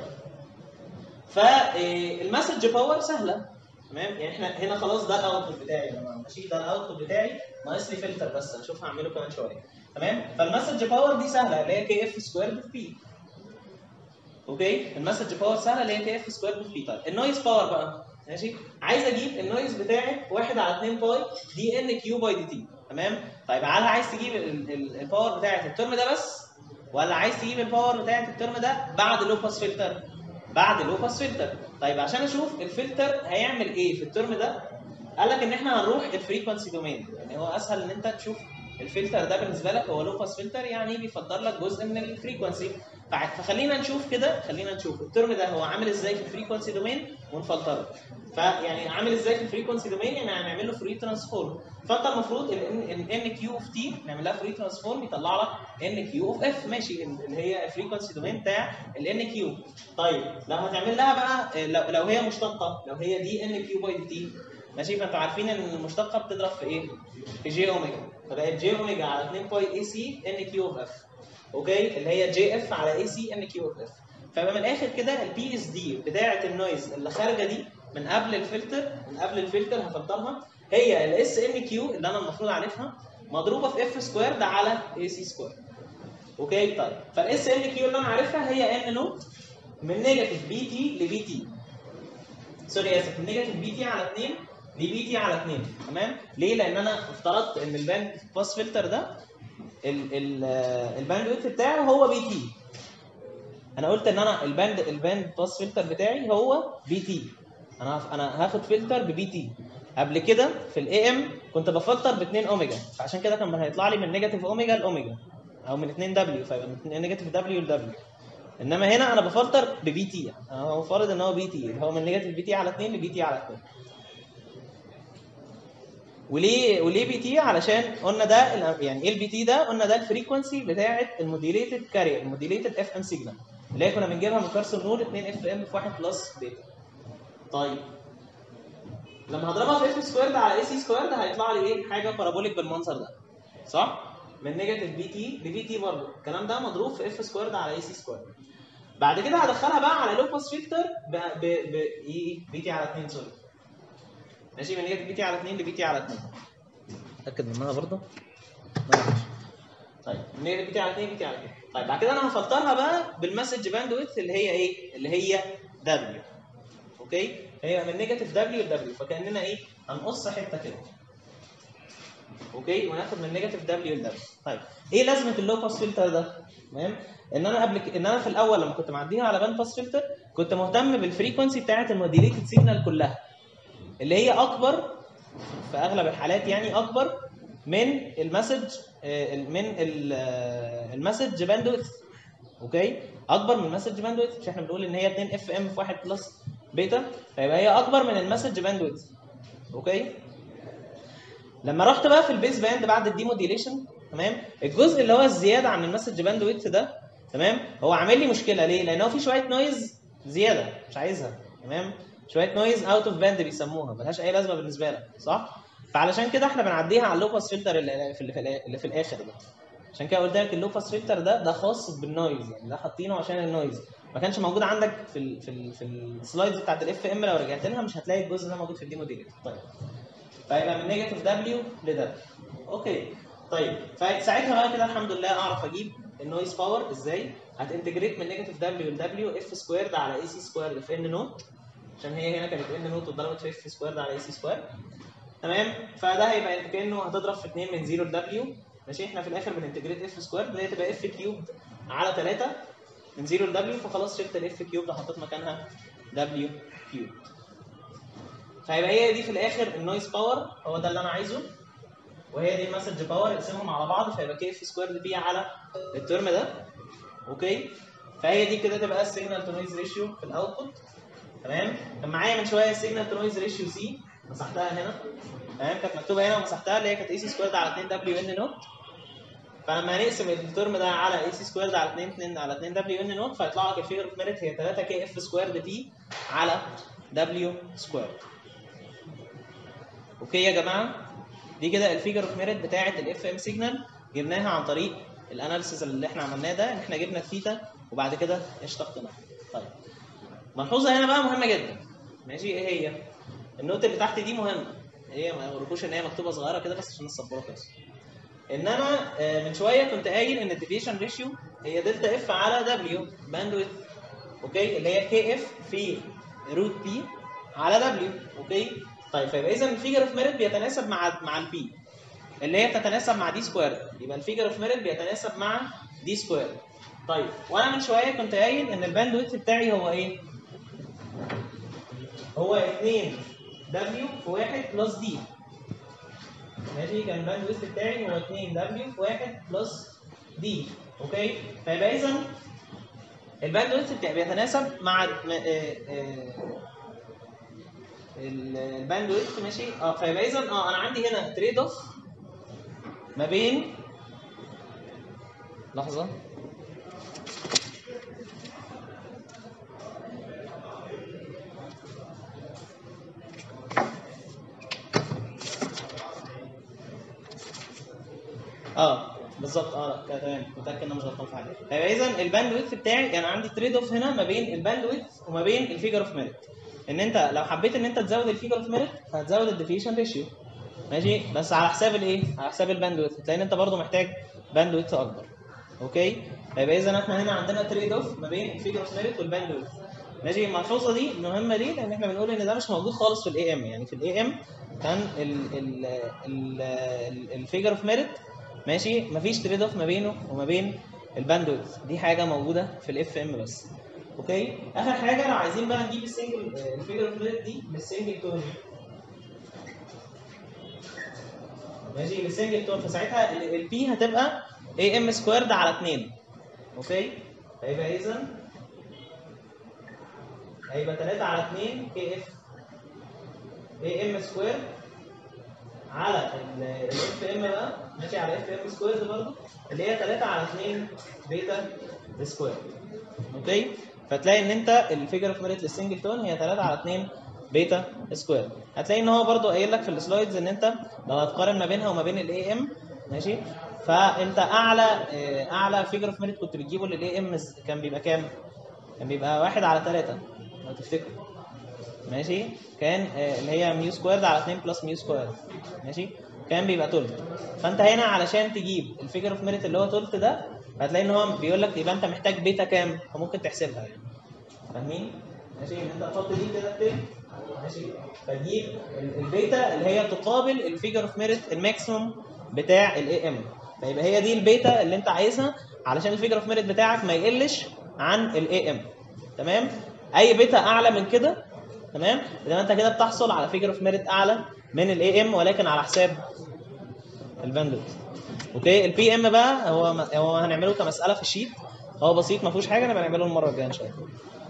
فالمسج باور سهله تمام يعني احنا هنا خلاص ده الاوتبوت بتاعي يا جماعه ماشي ده الاوتبوت بتاعي ناقص لي فلتر بس هنشوف هعمله كمان شويه تمام فالمسج باور دي سهله اللي هي كي اف سكوير في بي اوكي المسج باور سهله اللي هي كي اف سكوير في بي طيب النويز باور بقى ماشي عايز اجيب النويز بتاعي 1 على 2 باي دي ان كيو باي دي تي تمام طيب هل عايز تجيب ال- ال- الباور بتاعت الترم ده بس ولا عايز تجيب الباور بتاعت الترم ده بعد لو باس فلتر بعد لو باس فلتر طيب عشان اشوف الفلتر هيعمل ايه في الترم ده قال لك ان احنا هنروح الفريكونسي دومين يعني هو اسهل ان انت تشوف الفلتر ده بالنسبه لك هو لو باس فلتر يعني بيفضل لك جزء من الفريكونسي فع- فخلينا نشوف كده خلينا نشوف الترم ده هو عامل ازاي في الفريكونسي دومين ونفلتره فيعني عامل ازاي في الفريكونسي دومين يعني هنعمل له فري ترانسفورم فانت المفروض ان ان كيو اوف تي نعمل لها فري ترانسفورم يطلع لك ان كيو اوف اف ماشي اللي هي الفريكونسي دومين بتاع الان كيو طيب لو هتعمل لها بقى آه، لو, لو هي مشتقه لو هي دي ان كيو باي دي تي ماشي فانتوا عارفين ان المشتقه بتضرب في ايه؟ في جي اوميجا فبقت جي اوميجا على 2 باي اي سي ان كيو اوف اف اوكي اللي هي جي اف على اي سي ان كيو اوف اف فيبقى من الاخر كده البي اس دي بتاعه النويز اللي خارجه دي من قبل الفلتر من قبل الفلتر هفلترها هي الاس ان كيو اللي انا المفروض عارفها مضروبه في اف سكوير ده على اي سي سكوير اوكي طيب فالاس ان كيو اللي انا عارفها هي ان نوت من نيجاتيف بي تي لبي تي سوري اسف من نيجاتيف بي تي على 2 لبي تي على 2 تمام ليه لان انا افترضت ان الباند باس فلتر ده ال- ال- آه، الباند ويدث بتاعه هو بي تي انا قلت ان انا الباند الباند باس فلتر بتاعي هو بي تي انا هف- انا هاخد فلتر ببي تي قبل كده في الاي ام كنت بفلتر ب 2 اوميجا فعشان كده كان هيطلع لي من نيجاتيف اوميجا لاوميجا او من 2 دبليو فيبقى من نيجاتيف دبليو لدبليو انما هنا انا بفلتر ببي تي انا هو فارض ان هو بي تي اللي هو من نيجاتيف بي تي على 2 لبي تي على 2 وليه وليه بي تي علشان قلنا ده ال- يعني ايه البي تي ده قلنا ده الفريكونسي بتاعه الموديليتد كارير الموديليتد اف ام سيجنال اللي هي كنا بنجيبها من كارسون نود 2 اف ام في 1 بلس بيتا طيب لما هضربها في اف سكويرد على اي سي سكويرد هيطلع لي ايه حاجه بارابوليك بالمنظر ده صح من نيجاتيف بي تي لبي تي برضه الكلام ده مضروب في اف سكويرد على اي سي سكويرد بعد كده هدخلها بقى على لو باس فلتر ب ب ب ايه بي تي على 2 سوري ماشي من نيجاتيف بي تي على 2 لبي تي على 2 اتاكد منها برضه لا ماشي. طيب من نيجاتيف بي تي على 2 بي تي على 2 طيب بعد كده انا هفلترها بقى بالمسج باند ويدث اللي هي ايه اللي هي دبليو اوكي هي من نيجاتيف دبليو لدبليو فكاننا ايه هنقص حته كده اوكي وناخد من نيجاتيف دبليو لدبليو طيب ايه لازمه اللو باس فلتر ده تمام ان انا قبل ك... ان انا في الاول لما كنت معديها على باند باس فلتر كنت مهتم بالفريكونسي بتاعه الموديليتد سيجنال كلها اللي هي اكبر في اغلب الحالات يعني اكبر من المسج آه، من ال- آه، المسج باندويث اوكي اكبر من المسج باندويث مش احنا بنقول ان هي 2 اف ام في 1 بلس بيتا فيبقى هي اكبر من المسج باندويث اوكي لما رحت بقى في البيس باند بعد الديموديليشن تمام الجزء اللي هو الزياده عن المسج باندويث ده تمام هو عامل لي مشكله ليه لان هو في شويه نويز زياده مش عايزها تمام شويه نويز اوت اوف باند بيسموها ملهاش اي لازمه بالنسبه لك صح فعلشان كده احنا بنعديها على اللو باس فلتر اللي في اللي في, الآ- اللي في الاخر ده عشان كده قلت لك اللو باس فلتر ده ده خاص بالنويز يعني ده حاطينه عشان النويز ما كانش موجود عندك في ال في ال في السلايدز بتاعت الاف ام لو رجعت لها مش هتلاقي الجزء ده موجود في الديمو ديليت طيب فيبقى من نيجاتيف دبليو لدبليو اوكي طيب فساعتها بقى كده الحمد لله اعرف اجيب النويز باور ازاي هتنتجريت من نيجاتيف دبليو لدبليو اف سكويرد على اي سي سكويرد في ان نوت عشان هي هنا كانت ان نوت واتضربت في اف سكويرد على اي سي سكويرد تمام فده هيبقى انت كانه هتضرب في 2 من 0 لدبليو ماشي احنا في الاخر بننتجريت اف سكويرد اللي هي تبقى اف كيوب على 3 من 0 لدبليو فخلاص شلت الاف كيوب ده حطيت مكانها دبليو كيوب فهيبقى هي دي في الاخر النويز باور هو ده اللي انا عايزه وهي دي المسج باور اقسمهم على بعض فيبقى كي اف سكويرد بي على الترم ده اوكي فهي دي كده تبقى السيجنال تو نويز ريشيو في الاوتبوت تمام كان معايا من شويه السيجنال تو نويز ريشيو سي مسحتها هنا تمام كانت مكتوبه هنا ومسحتها اللي هي كانت اي سي سكويرد على 2 دبليو ان نوت فلما هنقسم الترم ده على اي سي سكويرد على 2 2 على 2 دبليو ان نوت فيطلع لك الفيجر اوف ميريت هي 3 كي اف سكويرد بي على دبليو سكويرد اوكي يا جماعه دي كده الفيجر اوف ميريت بتاعه الاف ام سيجنال جبناها عن طريق الاناليسيس اللي احنا عملناه ده ان احنا جبنا الثيتا وبعد كده اشتقناها طيب ملحوظه هنا بقى مهمه جدا ماشي ايه هي النوت اللي تحت دي مهمه هي ما اقولكوش ان هي مكتوبه صغيره كده بس عشان السبوره بس ان انا آه، من شويه كنت قايل ان الديفيشن ريشيو هي دلتا اف على دبليو باندويث اوكي اللي هي كي اف في روت بي على دبليو اوكي طيب فيبقى اذا الفيجر اوف ميريت بيتناسب مع مع البي اللي هي بتتناسب مع دي سكوير يبقى الفيجر اوف ميريت بيتناسب مع دي سكوير طيب وانا من شويه كنت قايل ان الباندويث بتاعي هو ايه؟ هو 2 دبليو في 1 بلس دي ماشي كان الباندويث بتاعي هو 2 دبليو في 1 بلس دي اوكي فيبقى اذا الباندويث بتاعي بيتناسب مع م- آه، آه، ال- الباندويث ماشي اه فيبقى اذا اه انا عندي هنا تريد اوف ما بين لحظه اه بالظبط اه لا كده تمام متاكد ان انا مش غلطان في حاجه يبقى اذا الباند ويدث بتاعي انا عندي تريد اوف هنا ما بين الباند ويدث وما بين الفيجر اوف ميريت ان انت لو حبيت ان انت تزود الفيجر اوف ميريت فهتزود الديفيشن ريشيو ماشي بس على حساب الايه على حساب الباند ويدث لان انت برضو محتاج باند ويدث اكبر اوكي يبقى اذا احنا هنا عندنا تريد اوف ما بين الفيجر اوف ميريت والباند ويدث ماشي الملحوظه دي مهمه ليه؟ لان احنا بنقول ان ده مش موجود خالص في الاي ام يعني في الاي ام كان الفيجر اوف ميريت ماشي مفيش تريد اوف ما بينه وما بين الباند ويدث دي حاجه موجوده في الاف ام بس اوكي اخر حاجه لو عايزين بقى نجيب السنجل الفيجر اوف ميريت دي بالسنجل تون ماشي بالسنجل تون فساعتها البي هتبقى اي ام سكويرد على 2 اوكي هيبقى اذا هيبقى 3 على 2 كي اف اي ام سكوير على الاف ام بقى ماشي على اف ام سكوير برضه اللي هي 3 على 2 بيتا سكوير اوكي فتلاقي ان انت الفيجر اوف ميريت للسنجل تون هي 3 على 2 بيتا سكوير هتلاقي ان هو برضه قايل لك في السلايدز ان انت لو هتقارن ما بينها وما بين الاي ام ماشي فانت اعلى اعلى فيجر اوف ميريت كنت بتجيبه للاي ام كان بيبقى كام؟ كان بيبقى 1 على 3 لو تفتكروا ماشي كان آه، اللي هي ميو سكويرد على 2 بلس ميو سكويرد ماشي كان بيبقى تلت فانت هنا علشان تجيب الفيجر اوف ميريت اللي هو تلت ده هتلاقي ان هو بيقول لك يبقى انت محتاج بيتا كام فممكن تحسبها يعني فاهمين ماشي ان انت تحط دي كده بتاع ماشي فتجيب ال- البيتا اللي هي تقابل الفيجر اوف ميريت الماكسيموم بتاع الاي ام فيبقى هي دي البيتا اللي انت عايزها علشان الفيجر اوف ميريت بتاعك ما يقلش عن الاي ام تمام اي بيتا اعلى من كده تمام اذا انت كده بتحصل على فيجر اوف ميريت اعلى من الاي ام ولكن على حساب الباندويث اوكي البي ام بقى هو هو هنعمله كمساله في الشيت هو بسيط ما فيهوش حاجه نبقى نعمله المره الجايه ان شاء الله